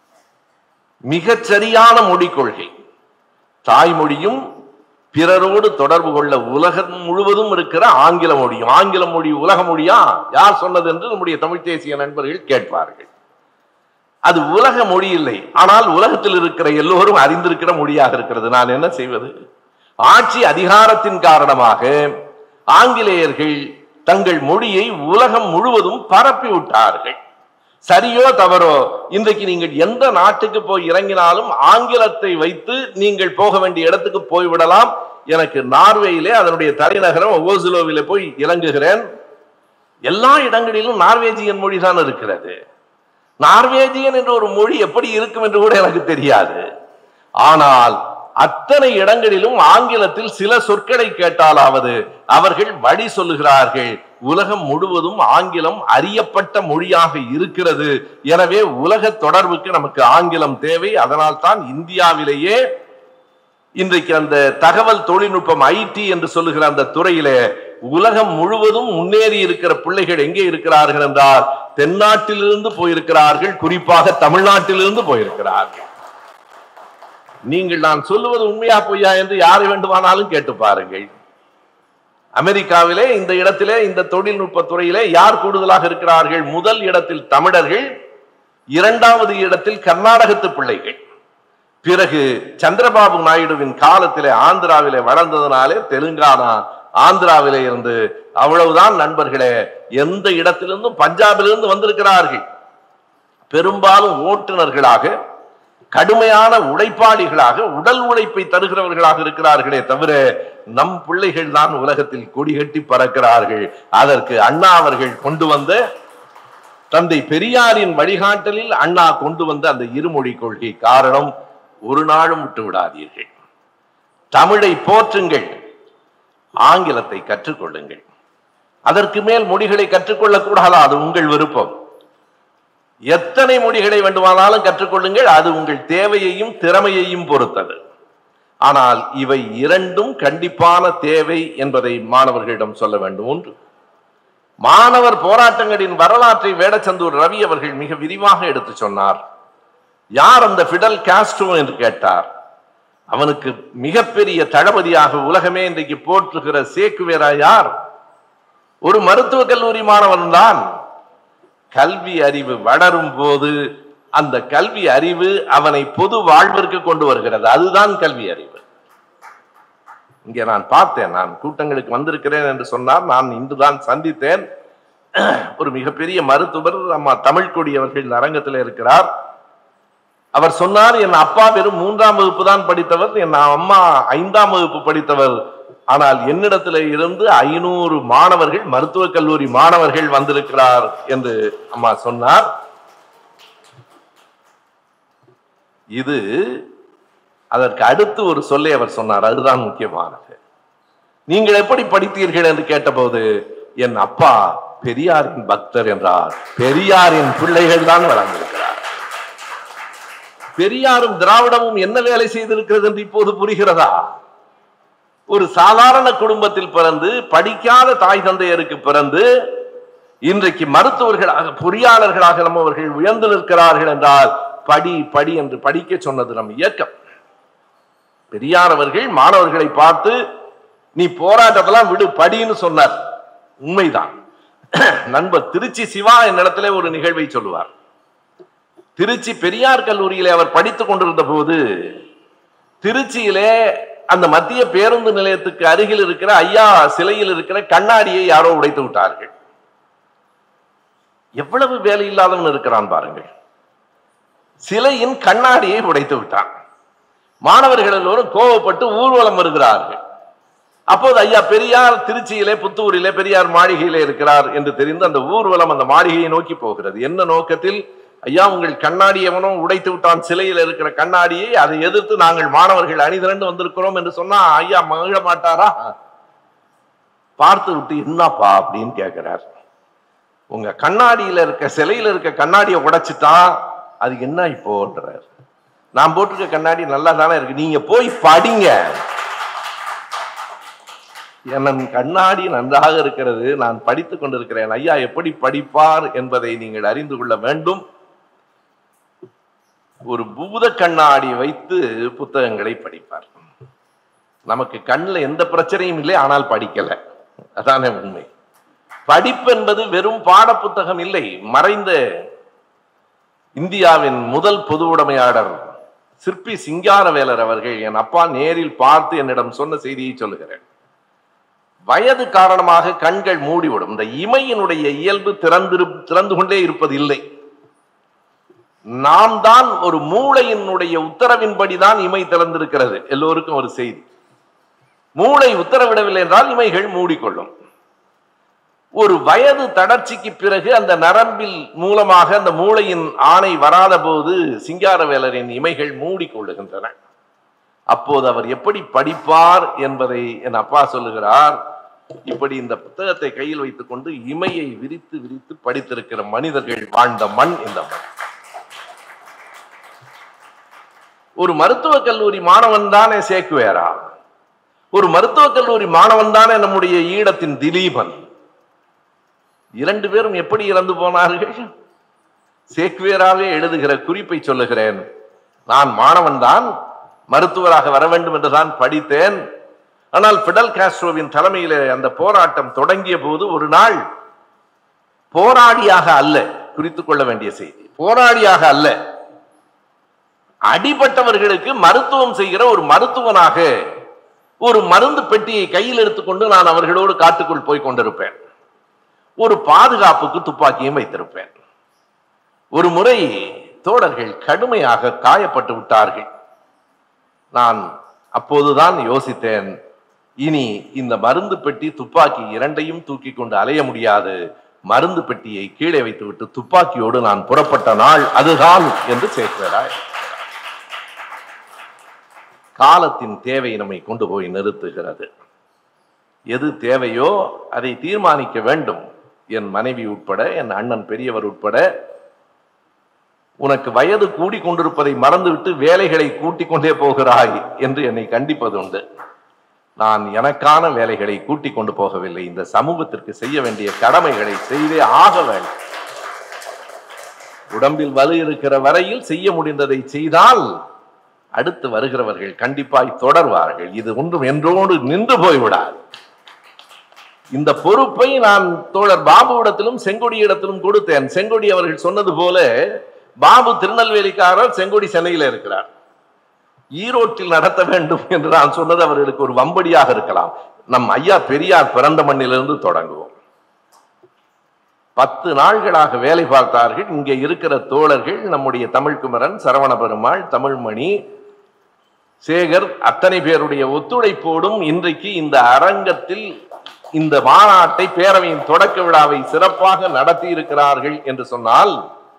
[SPEAKER 1] மிகச் சரியான மொழிக் கொள்கை தாய்மொழியும் பிறரோடு தொடர்பு கொள்ள உலகம் முழுவதும் இருக்கிற ஆங்கில மொழியும் ஆங்கில மொழி உலக மொழியா யார் சொன்னது என்று நம்முடைய தமிழ் தேசிய நண்பர்கள் கேட்பார்கள் அது உலக மொழி இல்லை ஆனால் உலகத்தில் இருக்கிற எல்லோரும் அறிந்திருக்கிற மொழியாக இருக்கிறது நான் என்ன செய்வது ஆட்சி அதிகாரத்தின் காரணமாக ஆங்கிலேயர்கள் தங்கள் மொழியை உலகம் முழுவதும் பரப்பி விட்டார்கள் சரியோ தவறோ இன்றைக்கு நீங்கள் எந்த நாட்டுக்கு போய் இறங்கினாலும் ஆங்கிலத்தை வைத்து நீங்கள் போக வேண்டிய இடத்துக்கு போய்விடலாம் எனக்கு நார்வேயிலே அதனுடைய தலைநகரம் ஓசுலோவிலே போய் இறங்குகிறேன் எல்லா இடங்களிலும் நார்வேஜியன் மொழி தான் இருக்கிறது நார்வேஜியன் என்ற ஒரு மொழி எப்படி இருக்கும் என்று கூட எனக்கு தெரியாது ஆனால் அத்தனை இடங்களிலும் ஆங்கிலத்தில் சில சொற்களை கேட்டாலாவது அவர்கள் வழி சொல்லுகிறார்கள் உலகம் முழுவதும் ஆங்கிலம் அறியப்பட்ட மொழியாக இருக்கிறது எனவே உலக தொடர்புக்கு நமக்கு ஆங்கிலம் தேவை அதனால் தான் இந்தியாவிலேயே இன்றைக்கு அந்த தகவல் தொழில்நுட்பம் ஐடி என்று சொல்லுகிற அந்த துறையிலே உலகம் முழுவதும் முன்னேறி இருக்கிற பிள்ளைகள் எங்கே இருக்கிறார்கள் என்றால் தென்னாட்டிலிருந்து போயிருக்கிறார்கள் குறிப்பாக தமிழ்நாட்டிலிருந்து போயிருக்கிறார்கள் நீங்கள் நான் சொல்லுவது உண்மையா பொய்யா என்று யாரை வேண்டுமானாலும் கேட்டு பாருங்கள் அமெரிக்காவிலே இந்த இடத்திலே இந்த தொழில்நுட்ப துறையிலே யார் கூடுதலாக இருக்கிறார்கள் முதல் இடத்தில் தமிழர்கள் இரண்டாவது இடத்தில் கர்நாடகத்து பிள்ளைகள் பிறகு சந்திரபாபு நாயுடுவின் காலத்திலே ஆந்திராவிலே வளர்ந்ததுனாலே தெலுங்கானா ஆந்திராவிலே இருந்து அவ்வளவுதான் நண்பர்களே எந்த இடத்திலிருந்தும் பஞ்சாபிலிருந்து வந்திருக்கிறார்கள் பெரும்பாலும் ஓட்டுநர்களாக கடுமையான உழைப்பாளிகளாக உடல் உழைப்பை தருகிறவர்களாக இருக்கிறார்களே தவிர நம் பிள்ளைகள் தான் உலகத்தில் கொடிகட்டி பறக்கிறார்கள் அதற்கு அண்ணா அவர்கள் கொண்டு வந்த தந்தை பெரியாரின் வழிகாட்டலில் அண்ணா கொண்டு வந்த அந்த இருமொழி கொள்கை காரணம் ஒரு நாளும் விட்டு விடாதீர்கள் தமிழை போற்றுங்கள் ஆங்கிலத்தை கற்றுக்கொள்ளுங்கள் அதற்கு மேல் மொழிகளை கற்றுக்கொள்ளக் கூடாதா அது உங்கள் விருப்பம் எத்தனை மொழிகளை வேண்டுமானாலும் கற்றுக்கொள்ளுங்கள் அது உங்கள் தேவையையும் திறமையையும் பொறுத்தது ஆனால் இவை இரண்டும் கண்டிப்பான தேவை என்பதை மாணவர்களிடம் சொல்ல வேண்டும் ஒன்று மாணவர் போராட்டங்களின் வரலாற்றை வேடச்சந்தூர் ரவி அவர்கள் மிக விரிவாக எடுத்து சொன்னார் யார் அந்த பிடல் காஸ்ட்ரோ என்று கேட்டார் அவனுக்கு மிகப்பெரிய தளபதியாக உலகமே இன்றைக்கு போற்றுகிற சேக்குவேரா யார் ஒரு மருத்துவக் கல்லூரி மாணவன் தான் கல்வி அறிவு வளரும் போது அந்த கல்வி அறிவு அவனை பொது வாழ்விற்கு கொண்டு வருகிறது அதுதான் கல்வி அறிவு இங்கே நான் பார்த்தேன் நான் கூட்டங்களுக்கு வந்திருக்கிறேன் என்று சொன்னார் நான் இன்றுதான் சந்தித்தேன் ஒரு மிகப்பெரிய மருத்துவர் நம்ம தமிழ் கொடி அவர்கள் இந்த அரங்கத்தில் இருக்கிறார் அவர் சொன்னார் என் அப்பா வெறும் மூன்றாம் வகுப்பு தான் படித்தவர் என் அம்மா ஐந்தாம் வகுப்பு படித்தவர் ஆனால் என்னிடத்தில் இருந்து ஐநூறு மாணவர்கள் மருத்துவக் கல்லூரி மாணவர்கள் வந்திருக்கிறார் என்று அம்மா சொன்னார் இது அதற்கு அடுத்து ஒரு சொல்லை அவர் சொன்னார் அதுதான் முக்கியமானது நீங்கள் எப்படி படித்தீர்கள் என்று கேட்டபோது என் அப்பா பெரியாரின் பக்தர் என்றார் பெரியாரின் பிள்ளைகள் தான் வளர்ந்திருக்கிறார் பெரியாரும் திராவிடமும் என்ன வேலை செய்திருக்கிறது என்று இப்போது புரிகிறதா ஒரு சாதாரண குடும்பத்தில் பிறந்து படிக்காத தாய் தந்தையருக்கு பிறந்து இன்றைக்கு மருத்துவர்களாக பொறியாளர்களாக நம்ம அவர்கள் உயர்ந்து நிற்கிறார்கள் என்றால் படி படி என்று படிக்க சொன்னது நம் இயக்கம் பெரியார் அவர்கள் மாணவர்களை பார்த்து நீ போராட்டத்தெல்லாம் விடு படின்னு சொன்னார் உண்மைதான் நண்பர் திருச்சி சிவா என்னிடத்திலே ஒரு நிகழ்வை சொல்லுவார் திருச்சி பெரியார் கல்லூரியிலே அவர் படித்துக் கொண்டிருந்த போது திருச்சியிலே அந்த மத்திய பேருந்து நிலையத்துக்கு அருகில் இருக்கிற ஐயா சிலையில் இருக்கிற கண்ணாடியை யாரோ உடைத்து விட்டார்கள் எவ்வளவு வேலை இல்லாதவன் இருக்கிறான் பாருங்கள் சிலையின் கண்ணாடியை உடைத்து விட்டான் மாணவர்கள் எல்லோரும் கோவப்பட்டு ஊர்வலம் வருகிறார்கள் அப்போது ஐயா பெரியார் திருச்சியிலே புத்தூரிலே பெரியார் மாளிகையிலே இருக்கிறார் என்று தெரிந்து அந்த ஊர்வலம் அந்த மாளிகையை நோக்கி போகிறது என்ன நோக்கத்தில் ஐயா உங்கள் கண்ணாடி எவனோ உடைத்து விட்டான் சிலையில் இருக்கிற கண்ணாடியை அதை எதிர்த்து நாங்கள் மாணவர்கள் அணிதிரண்டு வந்திருக்கிறோம் என்று சொன்னா ஐயா மகிழ மாட்டாரா பார்த்து விட்டு என்னப்பா அப்படின்னு கேட்கிறார் உங்க கண்ணாடியில இருக்க சிலையில இருக்க கண்ணாடியை உடைச்சிட்டா அது என்ன இப்போன்றார் நான் போட்டிருக்க கண்ணாடி நல்லா தானே இருக்கு நீங்க போய் படிங்க என் கண்ணாடி நன்றாக இருக்கிறது நான் படித்துக் கொண்டிருக்கிறேன் ஐயா எப்படி படிப்பார் என்பதை நீங்கள் அறிந்து கொள்ள வேண்டும் ஒரு பூத கண்ணாடி வைத்து புத்தகங்களை படிப்பார் நமக்கு கண்ணில் எந்த பிரச்சனையும் இல்லை ஆனால் படிக்கல அதானே உண்மை படிப்பு என்பது வெறும் பாட புத்தகம் இல்லை மறைந்த இந்தியாவின் முதல் பொது உடைமையாளர் சிற்பி சிங்காரவேலர் அவர்கள் என் அப்பா நேரில் பார்த்து என்னிடம் சொன்ன செய்தியை சொல்லுகிறேன் வயது காரணமாக கண்கள் மூடிவிடும் இந்த இமையினுடைய இயல்பு திறந்திரு திறந்து கொண்டே இருப்பது இல்லை நாம் தான் ஒரு மூளையினுடைய உத்தரவின்படிதான் இமை திறந்திருக்கிறது எல்லோருக்கும் ஒரு செய்தி மூளை உத்தரவிடவில்லை என்றால் இமைகள் மூடிக்கொள்ளும் ஒரு வயது தளர்ச்சிக்கு பிறகு அந்த நரம்பில் மூலமாக அந்த மூளையின் ஆணை வராத போது சிங்காரவேலரின் இமைகள் மூடிக்கொள்ளுகின்றன அப்போது அவர் எப்படி படிப்பார் என்பதை என் அப்பா சொல்லுகிறார் இப்படி இந்த புத்தகத்தை கையில் வைத்துக் கொண்டு இமையை விரித்து விரித்து படித்திருக்கிற மனிதர்கள் வாழ்ந்த மண் இந்த மண் ஒரு மருத்துவக் கல்லூரி மாணவன் தானே சேக்குவேரா ஒரு மருத்துவக் கல்லூரி மாணவன் தானே நம்முடைய ஈழத்தின் திலீபன் இரண்டு பேரும் எப்படி இறந்து போனார்கள் சேக்குவேராவே எழுதுகிற குறிப்பை சொல்லுகிறேன் நான் மாணவன் தான் மருத்துவராக வர வேண்டும் என்றுதான் படித்தேன் ஆனால் பிடல் காஸ்ட்ரோவின் தலைமையிலே அந்த போராட்டம் தொடங்கிய போது ஒரு நாள் போராடியாக அல்ல குறித்துக் கொள்ள வேண்டிய செய்தி போராடியாக அல்ல அடிபட்டவர்களுக்கு மருத்துவம் செய்கிற ஒரு மருத்துவனாக ஒரு மருந்து பெட்டியை கையில் எடுத்துக்கொண்டு நான் அவர்களோடு காட்டுக்குள் போய் கொண்டிருப்பேன் ஒரு பாதுகாப்புக்கு துப்பாக்கியும் வைத்திருப்பேன் ஒரு முறை தோழர்கள் கடுமையாக காயப்பட்டு விட்டார்கள் நான் அப்போதுதான் யோசித்தேன் இனி இந்த மருந்து பெட்டி துப்பாக்கி இரண்டையும் தூக்கி கொண்டு அலைய முடியாது மருந்து பெட்டியை கீழே வைத்துவிட்டு துப்பாக்கியோடு நான் புறப்பட்ட நாள் அதுதான் என்று சேர்க்கிறாய் காலத்தின் தேவை நம்மை கொண்டு போய் நிறுத்துகிறது எது தேவையோ அதை தீர்மானிக்க வேண்டும் என் மனைவி உட்பட என் அண்ணன் பெரியவர் உட்பட உனக்கு வயது கூடி கொண்டிருப்பதை மறந்துவிட்டு வேலைகளை கூட்டிக் கொண்டே போகிறாய் என்று என்னை கண்டிப்பது உண்டு நான் எனக்கான வேலைகளை கூட்டிக் கொண்டு போகவில்லை இந்த சமூகத்திற்கு செய்ய வேண்டிய கடமைகளை செய்தே ஆக வேண்டும் உடம்பில் வலு இருக்கிற வரையில் செய்ய முடிந்ததை செய்தால் அடுத்து வருகிறவர்கள் கண்டிப்பாய் தொடர்வார்கள் இது ஒன்றும் என்றோடு நின்று போய்விடாது இந்த பொறுப்பை நான் தோழர் பாபுவிடத்திலும் செங்கொடியிடத்திலும் கொடுத்தேன் செங்கொடி அவர்கள் சொன்னது போல பாபு திருநெல்வேலிக்காரர் செங்கொடி சென்னையில் இருக்கிறார் ஈரோட்டில் நடத்த வேண்டும் என்று நான் சொன்னது அவர்களுக்கு ஒரு வம்படியாக இருக்கலாம் நம் ஐயா பெரியார் பிறந்த மண்ணிலிருந்து தொடங்குவோம் பத்து நாள்களாக வேலை பார்த்தார்கள் இங்கே இருக்கிற தோழர்கள் நம்முடைய தமிழ்குமரன் சரவண பெருமாள் தமிழ்மணி சேகர் அத்தனை பேருடைய ஒத்துழைப்போடும் இன்றைக்கு இந்த அரங்கத்தில் இந்த மாநாட்டை பேரவையின் தொடக்க விழாவை சிறப்பாக நடத்தி இருக்கிறார்கள் என்று சொன்னால்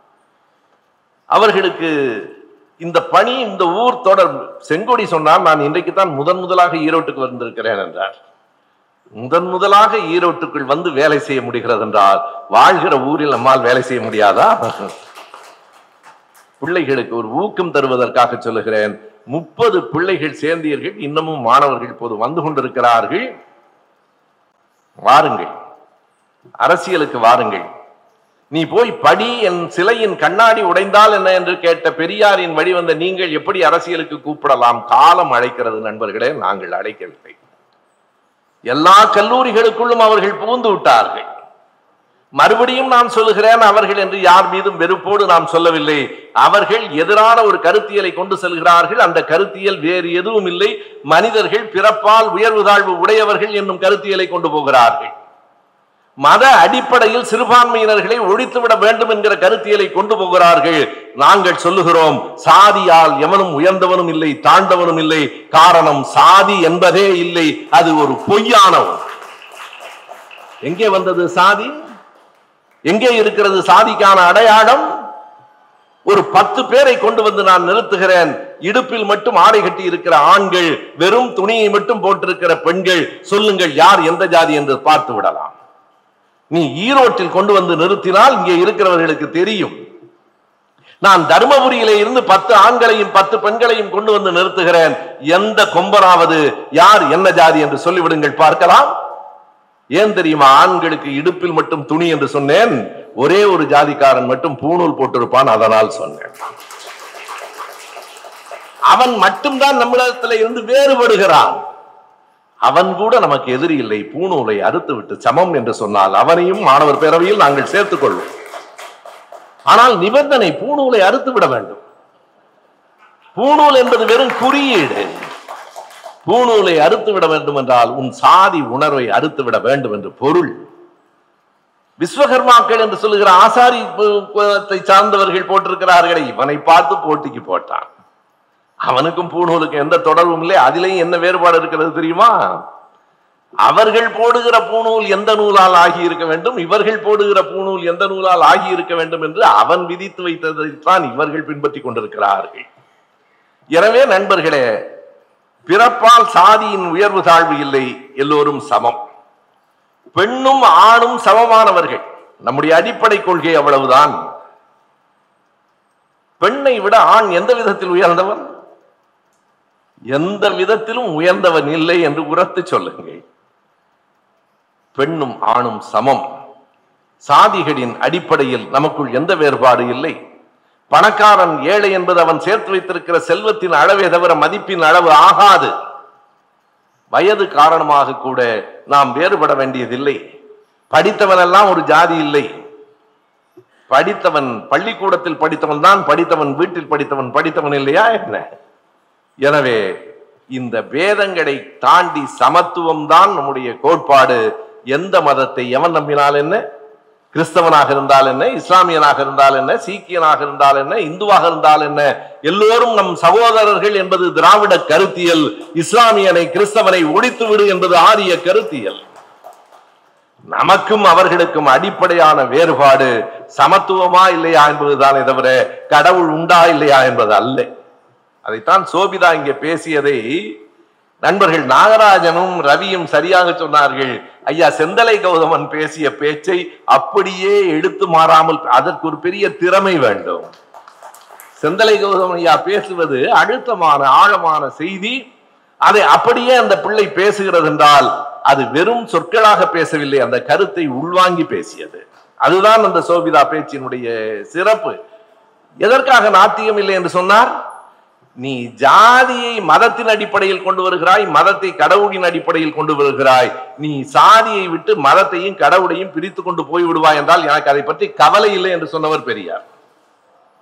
[SPEAKER 1] அவர்களுக்கு இந்த பணி இந்த ஊர் தொடர் செங்கோடி சொன்னால் நான் இன்றைக்கு தான் முதன் முதலாக ஈரோட்டுக்கு வந்திருக்கிறேன் என்றார் முதன் முதலாக ஈரோட்டுக்குள் வந்து வேலை செய்ய முடிகிறது என்றால் வாழ்கிற ஊரில் நம்மால் வேலை செய்ய முடியாதா பிள்ளைகளுக்கு ஒரு ஊக்கம் தருவதற்காக சொல்லுகிறேன் முப்பது பிள்ளைகள் சேர்ந்தீர்கள் இன்னமும் மாணவர்கள் இப்போது வந்து கொண்டிருக்கிறார்கள் வாருங்கள் அரசியலுக்கு வாருங்கள் நீ போய் படி என் சிலையின் கண்ணாடி உடைந்தால் என்ன என்று கேட்ட பெரியாரின் வழிவந்த நீங்கள் எப்படி அரசியலுக்கு கூப்பிடலாம் காலம் அழைக்கிறது நண்பர்களே நாங்கள் அழைக்கவில்லை எல்லா கல்லூரிகளுக்குள்ளும் அவர்கள் புகுந்து விட்டார்கள் மறுபடியும் நான் சொல்லுகிறேன் அவர்கள் என்று யார் மீதும் வெறுப்போடு நாம் சொல்லவில்லை அவர்கள் எதிரான ஒரு கருத்தியலை கொண்டு செல்கிறார்கள் அந்த கருத்தியல் வேறு எதுவும் இல்லை மனிதர்கள் பிறப்பால் உயர்வு தாழ்வு உடையவர்கள் என்னும் கருத்தியலை கொண்டு போகிறார்கள் மத அடிப்படையில் சிறுபான்மையினர்களை ஒழித்துவிட வேண்டும் என்கிற கருத்தியலை கொண்டு போகிறார்கள் நாங்கள் சொல்லுகிறோம் சாதியால் எவனும் உயர்ந்தவனும் இல்லை தாழ்ந்தவனும் இல்லை காரணம் சாதி என்பதே இல்லை அது ஒரு பொய்யானவன் எங்கே வந்தது சாதி எங்கே இருக்கிறது சாதிக்கான அடையாளம் ஒரு பத்து பேரை கொண்டு வந்து நான் நிறுத்துகிறேன் இடுப்பில் மட்டும் ஆடை கட்டி இருக்கிற ஆண்கள் வெறும் துணியை மட்டும் போட்டிருக்கிற பெண்கள் சொல்லுங்கள் யார் எந்த ஜாதி என்று பார்த்து விடலாம் நீ ஈரோட்டில் கொண்டு வந்து நிறுத்தினால் இங்கே இருக்கிறவர்களுக்கு தெரியும் நான் தருமபுரியிலே இருந்து பத்து ஆண்களையும் பத்து பெண்களையும் கொண்டு வந்து நிறுத்துகிறேன் எந்த கொம்பராவது யார் என்ன ஜாதி என்று சொல்லிவிடுங்கள் பார்க்கலாம் ஏன் தெரியுமா ஆண்களுக்கு இடுப்பில் மட்டும் துணி என்று சொன்னேன் ஒரே ஒரு ஜாதிக்காரன் மட்டும் பூணூல் போட்டிருப்பான் அதனால் சொன்னேன் அவன் மட்டும்தான் நம்மிடத்துல இருந்து வேறுபடுகிறான் அவன் கூட நமக்கு எதிரி இல்லை பூணூலை அறுத்து விட்டு சமம் என்று சொன்னால் அவனையும் மாணவர் பேரவையில் நாங்கள் சேர்த்துக் கொள்வோம் ஆனால் நிபந்தனை பூணூலை அறுத்து விட வேண்டும் பூணூல் என்பது வெறும் குறியீடு பூணூலை அறுத்து விட வேண்டும் என்றால் உன் சாதி உணர்வை அறுத்து விட வேண்டும் என்று பொருள் விஸ்வகர்மாக்கள் என்று சொல்லுகிற ஆசாரி பு- குலத்தை சார்ந்தவர்கள் போட்டிருக்கிறார்களே இவனை பார்த்து போட்டிக்கு போட்டான் அவனுக்கும் பூணூலுக்கும் எந்த தொடர்பும் இல்லை அதிலேயும் என்ன வேறுபாடு இருக்கிறது தெரியுமா அவர்கள் போடுகிற பூணூல் எந்த நூலால் ஆகி இருக்க வேண்டும் இவர்கள் போடுகிற பூணூல் எந்த நூலால் ஆகி இருக்க வேண்டும் என்று அவன் விதித்து வைத்ததைத்தான் இவர்கள் பின்பற்றி கொண்டிருக்கிறார்கள் எனவே நண்பர்களே பிறப்பால் சாதியின் உயர்வு தாழ்வு இல்லை எல்லோரும் சமம் பெண்ணும் ஆணும் சமமானவர்கள் நம்முடைய அடிப்படை கொள்கை அவ்வளவுதான் பெண்ணை விட ஆண் எந்த விதத்தில் உயர்ந்தவன் எந்த விதத்திலும் உயர்ந்தவன் இல்லை என்று உரத்து சொல்லுங்கள் பெண்ணும் ஆணும் சமம் சாதிகளின் அடிப்படையில் நமக்குள் எந்த வேறுபாடு இல்லை பணக்காரன் ஏழை என்பது அவன் சேர்த்து வைத்திருக்கிற செல்வத்தின் அளவே தவிர மதிப்பின் அளவு ஆகாது வயது காரணமாக கூட நாம் வேறுபட வேண்டியதில்லை படித்தவன் எல்லாம் ஒரு ஜாதி இல்லை படித்தவன் பள்ளிக்கூடத்தில் படித்தவன் தான் படித்தவன் வீட்டில் படித்தவன் படித்தவன் இல்லையா என்ன எனவே இந்த பேதங்களை தாண்டி சமத்துவம் தான் நம்முடைய கோட்பாடு எந்த மதத்தை எவன் நம்பினால் என்ன கிறிஸ்தவனாக இருந்தால் என்ன இஸ்லாமியனாக இருந்தால் என்ன சீக்கியனாக இருந்தால் என்ன இந்துவாக இருந்தால் என்ன எல்லோரும் நம் சகோதரர்கள் என்பது திராவிட கருத்தியல் இஸ்லாமியனை கிறிஸ்தவனை ஒழித்து விடு என்பது ஆரிய கருத்தியல் நமக்கும் அவர்களுக்கும் அடிப்படையான வேறுபாடு சமத்துவமா இல்லையா என்பதுதானே தவிர கடவுள் உண்டா இல்லையா என்பது அல்ல அதைத்தான் சோபிதா இங்கே பேசியதை நண்பர்கள் நாகராஜனும் ரவியும் சரியாக சொன்னார்கள் ஐயா செந்தலை கௌதமன் பேசிய பேச்சை அப்படியே எடுத்து மாறாமல் அதற்கு ஒரு பெரிய திறமை வேண்டும் செந்தலை கௌதமன் ஐயா பேசுவது அழுத்தமான ஆழமான செய்தி அதை அப்படியே அந்த பிள்ளை பேசுகிறது என்றால் அது வெறும் சொற்களாக பேசவில்லை அந்த கருத்தை உள்வாங்கி பேசியது அதுதான் அந்த சோபிதா பேச்சினுடைய சிறப்பு எதற்காக நாத்தியம் இல்லை என்று சொன்னார் நீ ஜாதியை மதத்தின் அடிப்படையில் கொண்டு வருகிறாய் மதத்தை கடவுளின் அடிப்படையில் கொண்டு வருகிறாய் நீ சாதியை விட்டு மதத்தையும் கடவுளையும் பிரித்து கொண்டு போய் விடுவாய் என்றால் எனக்கு அதை பற்றி கவலை இல்லை என்று சொன்னவர் பெரியார்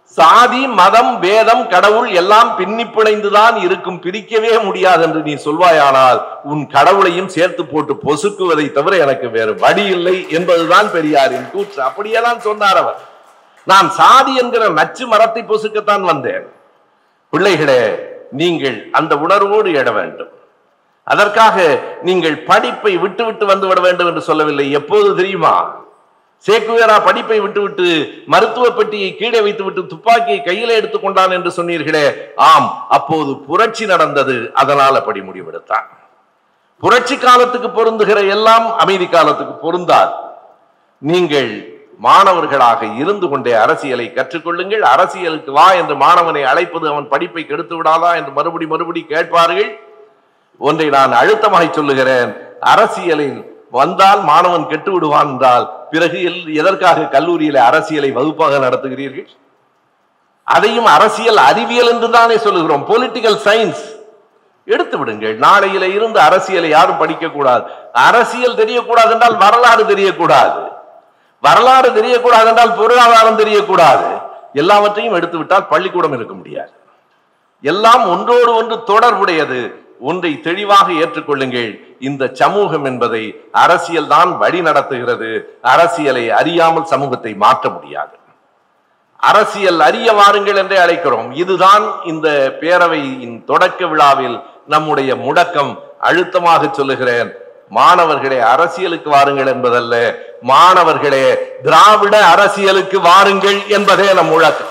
[SPEAKER 1] சாதி மதம் வேதம் கடவுள் எல்லாம் பின்னி பிணைந்துதான் இருக்கும் பிரிக்கவே முடியாது என்று நீ சொல்வாயானால் உன் கடவுளையும் சேர்த்து போட்டு பொசுக்குவதை தவிர எனக்கு வேறு வழி இல்லை என்பதுதான் பெரியாரின் கூற்று அப்படியேதான் சொன்னார் அவர் நான் சாதி என்கிற நச்சு மரத்தை பொசுக்கத்தான் வந்தேன் பிள்ளைகளே நீங்கள் அந்த உணர்வோடு எழ வேண்டும் அதற்காக நீங்கள் படிப்பை விட்டு விட்டு வந்து விட வேண்டும் என்று சொல்லவில்லை எப்போது தெரியுமா சேக்குவேரா படிப்பை விட்டுவிட்டு மருத்துவ பெட்டியை கீழே வைத்துவிட்டு துப்பாக்கியை கையில எடுத்துக்கொண்டான் என்று சொன்னீர்களே ஆம் அப்போது புரட்சி நடந்தது அதனால் அப்படி முடிவெடுத்தான் புரட்சி காலத்துக்கு பொருந்துகிற எல்லாம் அமைதி காலத்துக்கு பொருந்தாது நீங்கள் மாணவர்களாக இருந்து கொண்டே அரசியலை கற்றுக்கொள்ளுங்கள் அரசியலுக்கு வா என்று மாணவனை அழைப்பது அவன் படிப்பை கெடுத்து விடாதா என்று மறுபடி மறுபடி கேட்பார்கள் ஒன்றை நான் அழுத்தமாக சொல்லுகிறேன் அரசியலில் வந்தால் மாணவன் கெட்டு விடுவான் என்றால் பிறகு எல்- எதற்காக கல்லூரியில அரசியலை வகுப்பாக நடத்துகிறீர்கள் அதையும் அரசியல் அறிவியல் என்று தானே சொல்லுகிறோம் பொலிட்டிக்கல் சயின்ஸ் எடுத்து விடுங்கள் நாளையில இருந்து அரசியலை யாரும் படிக்க கூடாது அரசியல் தெரியக்கூடாது என்றால் வரலாறு தெரியக்கூடாது வரலாறு தெரியக்கூடாது என்றால் பொருளாதாரம் தெரியக்கூடாது எல்லாவற்றையும் எடுத்து விட்டால் பள்ளிக்கூடம் இருக்க முடியாது எல்லாம் ஒன்றோடு ஒன்று தொடர்புடையது ஒன்றை தெளிவாக ஏற்றுக்கொள்ளுங்கள் இந்த சமூகம் என்பதை அரசியல் தான் வழி நடத்துகிறது அரசியலை அறியாமல் சமூகத்தை மாற்ற முடியாது அரசியல் அறிய வாருங்கள் என்றே அழைக்கிறோம் இதுதான் இந்த பேரவையின் தொடக்க விழாவில் நம்முடைய முடக்கம் அழுத்தமாக சொல்லுகிறேன் மாணவர்களே அரசியலுக்கு வாருங்கள் என்பதல்ல மாணவர்களே திராவிட அரசியலுக்கு வாருங்கள் என்பதே நம் முழக்கம்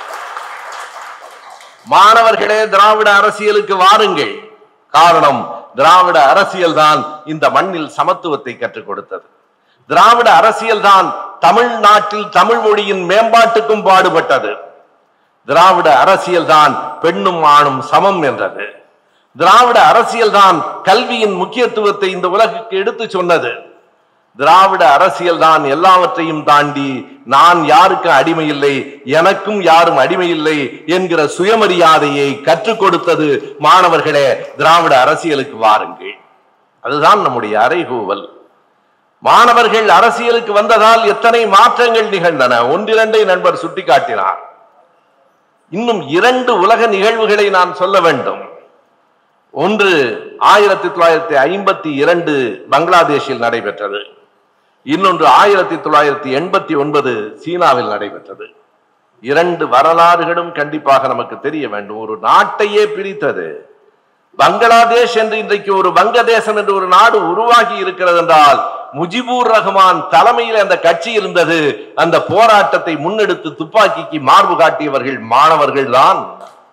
[SPEAKER 1] மாணவர்களே திராவிட அரசியலுக்கு வாருங்கள் காரணம் திராவிட அரசியல் தான் இந்த மண்ணில் சமத்துவத்தை கற்றுக் கொடுத்தது திராவிட அரசியல் தான் தமிழ்நாட்டில் தமிழ் மொழியின் மேம்பாட்டுக்கும் பாடுபட்டது திராவிட அரசியல் தான் பெண்ணும் ஆணும் சமம் என்றது திராவிட அரசியல் தான் கல்வியின் முக்கியத்துவத்தை இந்த உலகுக்கு எடுத்து சொன்னது திராவிட அரசியல் தான் எல்லாவற்றையும் தாண்டி நான் யாருக்கு அடிமை இல்லை எனக்கும் யாரும் அடிமை இல்லை என்கிற சுயமரியாதையை கற்றுக் கொடுத்தது மாணவர்களே திராவிட அரசியலுக்கு வாருங்கள் அதுதான் நம்முடைய அறைகூவல் மாணவர்கள் அரசியலுக்கு வந்ததால் எத்தனை மாற்றங்கள் நிகழ்ந்தன ஒன்றிரண்டை நண்பர் சுட்டிக்காட்டினார் இன்னும் இரண்டு உலக நிகழ்வுகளை நான் சொல்ல வேண்டும் ஒன்று ஆயிரத்தி தொள்ளாயிரத்தி ஐம்பத்தி இரண்டு பங்களாதேஷில் நடைபெற்றது இன்னொன்று ஆயிரத்தி தொள்ளாயிரத்தி எண்பத்தி ஒன்பது சீனாவில் நடைபெற்றது இரண்டு வரலாறுகளும் கண்டிப்பாக நமக்கு தெரிய வேண்டும் ஒரு நாட்டையே பிரித்தது பங்களாதேஷ் என்று இன்றைக்கு ஒரு வங்கதேசம் என்று ஒரு நாடு உருவாகி இருக்கிறது என்றால் முஜிபூர் ரஹ்மான் தலைமையில் அந்த கட்சி இருந்தது அந்த போராட்டத்தை முன்னெடுத்து துப்பாக்கிக்கு மார்பு காட்டியவர்கள் மாணவர்கள் தான்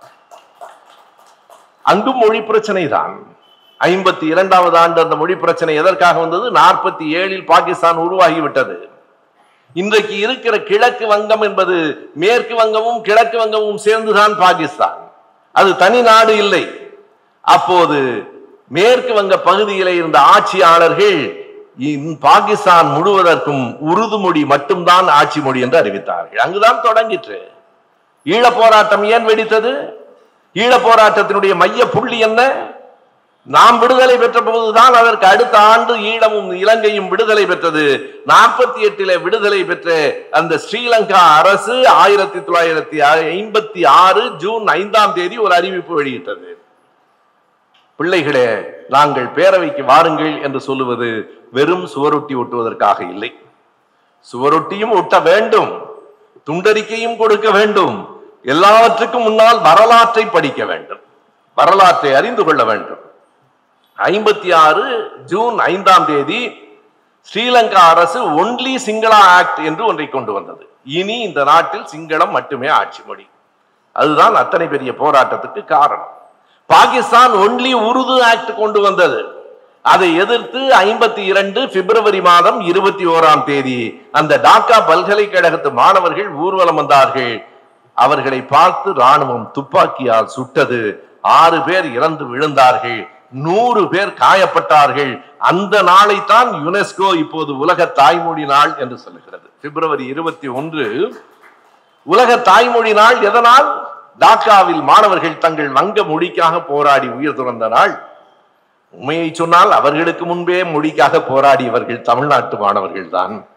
[SPEAKER 1] அங்கும் மொழி பிரச்சனை தான் ஐம்பத்தி இரண்டாவது ஆண்டு அந்த மொழி பிரச்சனை எதற்காக வந்தது நாற்பத்தி ஏழில் பாகிஸ்தான் உருவாகிவிட்டது இன்றைக்கு இருக்கிற கிழக்கு வங்கம் என்பது மேற்கு வங்கமும் கிழக்கு வங்கமும் சேர்ந்துதான் பாகிஸ்தான் அது தனி நாடு இல்லை அப்போது மேற்கு வங்க பகுதியிலே இருந்த ஆட்சியாளர்கள் இந் பாகிஸ்தான் முழுவதற்கும் உருது மொழி மட்டும்தான் ஆட்சி மொழி என்று அறிவித்தார்கள் அங்குதான் தொடங்கிற்று ஈழ போராட்டம் ஏன் வெடித்தது ஈழ போராட்டத்தினுடைய மைய புள்ளி என்ன நாம் விடுதலை பெற்ற போதுதான் அதற்கு அடுத்த ஆண்டு ஈழமும் இலங்கையும் விடுதலை பெற்றது நாற்பத்தி எட்டில விடுதலை பெற்ற அந்த ஸ்ரீலங்கா அரசு ஆயிரத்தி தொள்ளாயிரத்தி ஐம்பத்தி ஆறு ஜூன் ஐந்தாம் தேதி ஒரு அறிவிப்பு வெளியிட்டது பிள்ளைகளே நாங்கள் பேரவைக்கு வாருங்கள் என்று சொல்லுவது வெறும் சுவரொட்டி ஒட்டுவதற்காக இல்லை சுவரொட்டியும் ஒட்ட வேண்டும் துண்டறிக்கையும் கொடுக்க வேண்டும் எல்லாவற்றுக்கும் முன்னால் வரலாற்றை படிக்க வேண்டும் வரலாற்றை அறிந்து கொள்ள வேண்டும் ஐம்பத்தி ஆறு ஜூன் ஐந்தாம் தேதி ஸ்ரீலங்கா அரசு ஒன்லி சிங்களா ஆக்ட் என்று ஒன்றை கொண்டு வந்தது இனி இந்த நாட்டில் சிங்களம் மட்டுமே ஆட்சி மொழி அதுதான் அத்தனை பெரிய போராட்டத்துக்கு காரணம் பாகிஸ்தான் ஒன்லி உருது ஆக்ட் கொண்டு வந்தது அதை எதிர்த்து ஐம்பத்தி இரண்டு பிப்ரவரி மாதம் இருபத்தி ஓராம் தேதி அந்த டாக்கா பல்கலைக்கழகத்து மாணவர்கள் ஊர்வலம் வந்தார்கள் அவர்களை பார்த்து ராணுவம் துப்பாக்கியால் சுட்டது ஆறு பேர் இறந்து விழுந்தார்கள் நூறு பேர் காயப்பட்டார்கள் அந்த நாளை தான் யுனெஸ்கோ இப்போது உலக தாய்மொழி நாள் என்று சொல்லுகிறது பிப்ரவரி இருபத்தி ஒன்று உலக தாய்மொழி நாள் எதனால் டாக்காவில் மாணவர்கள் தங்கள் வங்க மொழிக்காக போராடி உயிர் துறந்த நாள் உண்மையை சொன்னால் அவர்களுக்கு முன்பே மொழிக்காக போராடியவர்கள் தமிழ்நாட்டு மாணவர்கள் தான்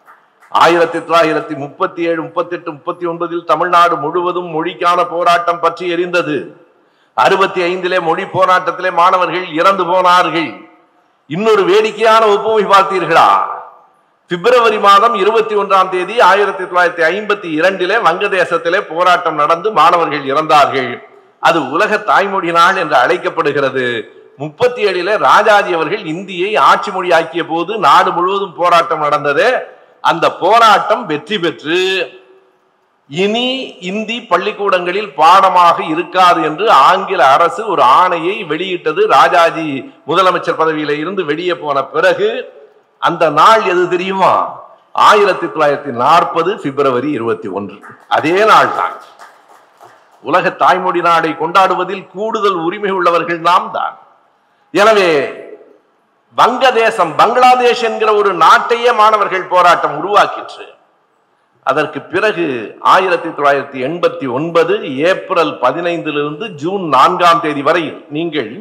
[SPEAKER 1] ஆயிரத்தி தொள்ளாயிரத்தி முப்பத்தி ஏழு முப்பத்தி எட்டு முப்பத்தி ஒன்பதில் தமிழ்நாடு முழுவதும் மொழிக்கான போராட்டம் பற்றி எரிந்தது அறுபத்தி ஐந்திலே மொழி போராட்டத்திலே மாணவர்கள் இறந்து போனார்கள் இன்னொரு வேடிக்கையான ஒப்புமை பார்த்தீர்களா பிப்ரவரி மாதம் இருபத்தி ஒன்றாம் தேதி ஆயிரத்தி தொள்ளாயிரத்தி ஐம்பத்தி இரண்டிலே வங்கதேசத்திலே போராட்டம் நடந்து மாணவர்கள் இறந்தார்கள் அது உலக தாய்மொழி நாள் என்று அழைக்கப்படுகிறது முப்பத்தி ஏழிலே ராஜாஜி அவர்கள் இந்தியை ஆட்சி மொழியாக்கிய போது நாடு முழுவதும் போராட்டம் நடந்தது அந்த போராட்டம் வெற்றி பெற்று இனி இந்தி பள்ளிக்கூடங்களில் பாடமாக இருக்காது என்று ஆங்கில அரசு ஒரு ஆணையை வெளியிட்டது ராஜாஜி முதலமைச்சர் பதவியில இருந்து வெளியே போன பிறகு அந்த நாள் எது தெரியுமா ஆயிரத்தி தொள்ளாயிரத்தி நாற்பது பிப்ரவரி இருபத்தி ஒன்று அதே நாள் தான் உலக தாய்மொழி நாடை கொண்டாடுவதில் கூடுதல் உரிமை உள்ளவர்கள் நாம் தான் எனவே வங்கதேசம் பங்களாதேஷ் என்கிற ஒரு நாட்டையே மாணவர்கள் போராட்டம் உருவாக்கிற்று அதற்கு பிறகு ஆயிரத்தி தொள்ளாயிரத்தி எண்பத்தி ஒன்பது ஏப்ரல் பதினைந்திலிருந்து ஜூன் நான்காம் தேதி வரை நீங்கள்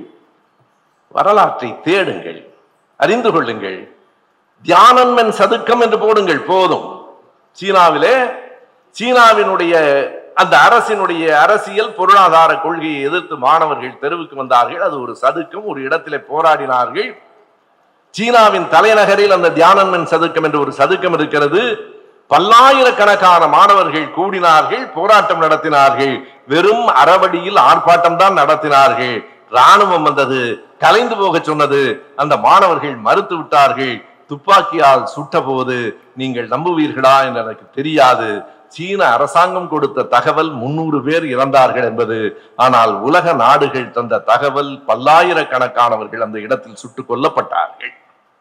[SPEAKER 1] வரலாற்றை தேடுங்கள் அறிந்து கொள்ளுங்கள் தியானன்மன் சதுக்கம் என்று போடுங்கள் போதும் சீனாவிலே சீனாவினுடைய அந்த அரசினுடைய அரசியல் பொருளாதார கொள்கையை எதிர்த்து மாணவர்கள் தெருவுக்கு வந்தார்கள் அது ஒரு சதுக்கம் ஒரு இடத்திலே போராடினார்கள் சீனாவின் தலைநகரில் அந்த தியானன்மன் சதுக்கம் என்று ஒரு சதுக்கம் இருக்கிறது பல்லாயிரக்கணக்கான மாணவர்கள் கூடினார்கள் போராட்டம் நடத்தினார்கள் வெறும் அறவழியில் ஆர்ப்பாட்டம் தான் நடத்தினார்கள் ராணுவம் வந்தது கலைந்து போக சொன்னது அந்த மாணவர்கள் மறுத்து விட்டார்கள் துப்பாக்கியால் சுட்டபோது நீங்கள் நம்புவீர்களா என்று எனக்கு தெரியாது சீன அரசாங்கம் கொடுத்த தகவல் முன்னூறு பேர் இறந்தார்கள் என்பது ஆனால் உலக நாடுகள் தந்த தகவல் பல்லாயிரக்கணக்கானவர்கள் அந்த இடத்தில் சுட்டுக் கொல்லப்பட்டார்கள்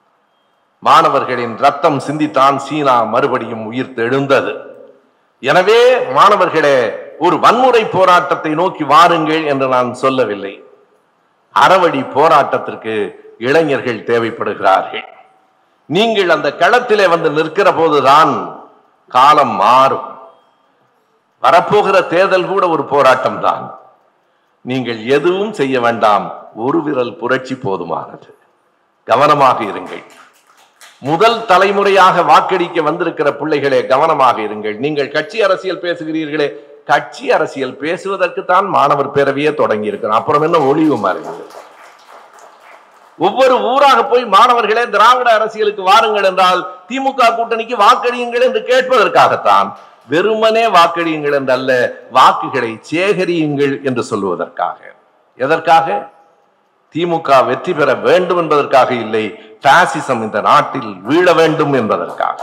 [SPEAKER 1] மாணவர்களின் ரத்தம் சிந்தித்தான் சீனா மறுபடியும் உயிர் தெழுந்தது எனவே மாணவர்களே ஒரு வன்முறை போராட்டத்தை நோக்கி வாருங்கள் என்று நான் சொல்லவில்லை அறவழி போராட்டத்திற்கு இளைஞர்கள் தேவைப்படுகிறார்கள் நீங்கள் அந்த களத்திலே வந்து நிற்கிற போதுதான் காலம் மாறும் வரப்போகிற தேர்தல் கூட ஒரு போராட்டம் தான் நீங்கள் எதுவும் செய்ய வேண்டாம் ஒரு விரல் புரட்சி போதுமானது கவனமாக இருங்கள் முதல் தலைமுறையாக வாக்களிக்க வந்திருக்கிற பிள்ளைகளே கவனமாக இருங்கள் நீங்கள் கட்சி அரசியல் பேசுகிறீர்களே கட்சி அரசியல் பேசுவதற்கு தான் மாணவர் பேரவையே தொடங்கி இருக்கிறோம் அப்புறம் என்ன ஒளிவு மாறுகிறது ஒவ்வொரு ஊராக போய் மாணவர்களே திராவிட அரசியலுக்கு வாருங்கள் என்றால் திமுக கூட்டணிக்கு வாக்களியுங்கள் என்று கேட்பதற்காகத்தான் வெறுமனே வாக்களியுங்கள் என்றல்ல வாக்குகளை சேகரியுங்கள் என்று சொல்லுவதற்காக எதற்காக திமுக வெற்றி பெற வேண்டும் என்பதற்காக இல்லை பாசிசம் இந்த நாட்டில் வீழ வேண்டும் என்பதற்காக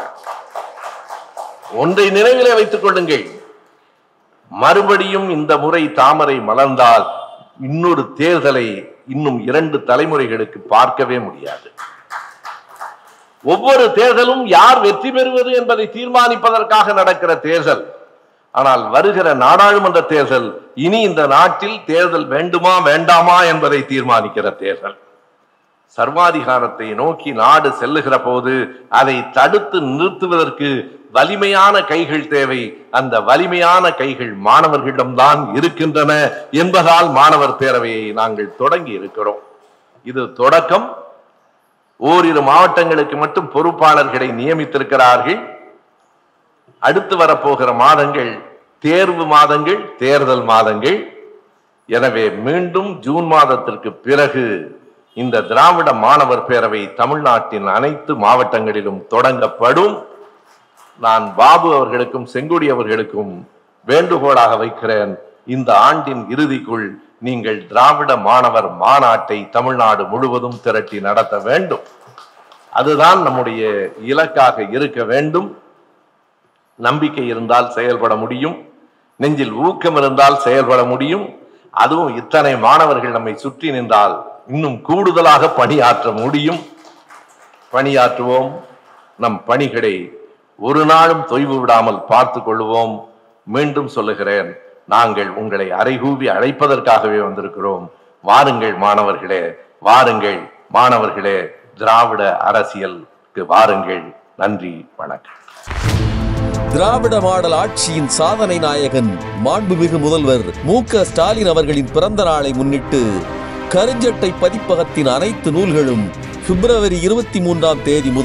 [SPEAKER 1] ஒன்றை நினைவிலே வைத்துக் கொள்ளுங்கள் மறுபடியும் இந்த முறை தாமரை மலர்ந்தால் இன்னொரு தேர்தலை இன்னும் இரண்டு தலைமுறைகளுக்கு பார்க்கவே முடியாது ஒவ்வொரு தேர்தலும் யார் வெற்றி பெறுவது என்பதை தீர்மானிப்பதற்காக நடக்கிற தேர்தல் ஆனால் வருகிற நாடாளுமன்ற தேர்தல் இனி இந்த நாட்டில் தேர்தல் வேண்டுமா வேண்டாமா என்பதை தீர்மானிக்கிற தேர்தல் சர்வாதிகாரத்தை நோக்கி நாடு செல்லுகிற போது அதை தடுத்து நிறுத்துவதற்கு வலிமையான கைகள் தேவை அந்த வலிமையான கைகள் மாணவர்களிடம்தான் இருக்கின்றன என்பதால் மாணவர் பேரவையை நாங்கள் தொடங்கி இருக்கிறோம் இது தொடக்கம் ஓரிரு மாவட்டங்களுக்கு மட்டும் பொறுப்பாளர்களை நியமித்திருக்கிறார்கள் அடுத்து வரப்போகிற மாதங்கள் தேர்வு மாதங்கள் தேர்தல் மாதங்கள் எனவே மீண்டும் ஜூன் மாதத்திற்கு பிறகு இந்த திராவிட மாணவர் பேரவை தமிழ்நாட்டின் அனைத்து மாவட்டங்களிலும் தொடங்கப்படும் நான் பாபு அவர்களுக்கும் செங்குடி அவர்களுக்கும் வேண்டுகோளாக வைக்கிறேன் இந்த ஆண்டின் இறுதிக்குள் நீங்கள் திராவிட மாணவர் மாநாட்டை தமிழ்நாடு முழுவதும் திரட்டி நடத்த வேண்டும் அதுதான் நம்முடைய இலக்காக இருக்க வேண்டும் நம்பிக்கை இருந்தால் செயல்பட முடியும் நெஞ்சில் ஊக்கம் இருந்தால் செயல்பட முடியும் அதுவும் இத்தனை மாணவர்கள் நம்மை சுற்றி நின்றால் இன்னும் கூடுதலாக பணியாற்ற முடியும் பணியாற்றுவோம் நம் பணிகளை ஒரு நாளும் தொய்வு விடாமல் பார்த்து கொள்வோம் மீண்டும் சொல்லுகிறேன் நாங்கள் உங்களை அறைகூவி அழைப்பதற்காகவே வந்திருக்கிறோம் வாருங்கள் மாணவர்களே வாருங்கள் மாணவர்களே திராவிட அரசியலுக்கு வாருங்கள் நன்றி வணக்கம்
[SPEAKER 2] திராவிட மாடல் ஆட்சியின் சாதனை நாயகன் மாண்புமிகு முதல்வர் மு க ஸ்டாலின் அவர்களின் பிறந்த நாளை முன்னிட்டு கருஞ்சட்டை பதிப்பகத்தின் அனைத்து நூல்களும் பிப்ரவரி இருபத்தி மூன்றாம் தேதி முதல்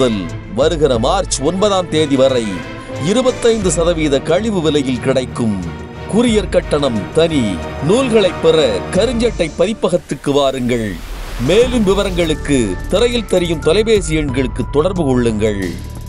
[SPEAKER 2] வருகிற மார்ச் ஒன்பதாம் தேதி வரை இருபத்தைந்து சதவீத கழிவு விலையில் கிடைக்கும் குரியர் கட்டணம் தனி நூல்களை பெற கருஞ்சட்டை பதிப்பகத்துக்கு வாருங்கள் மேலும் விவரங்களுக்கு திரையில் தெரியும் தொலைபேசி எண்களுக்கு தொடர்பு கொள்ளுங்கள்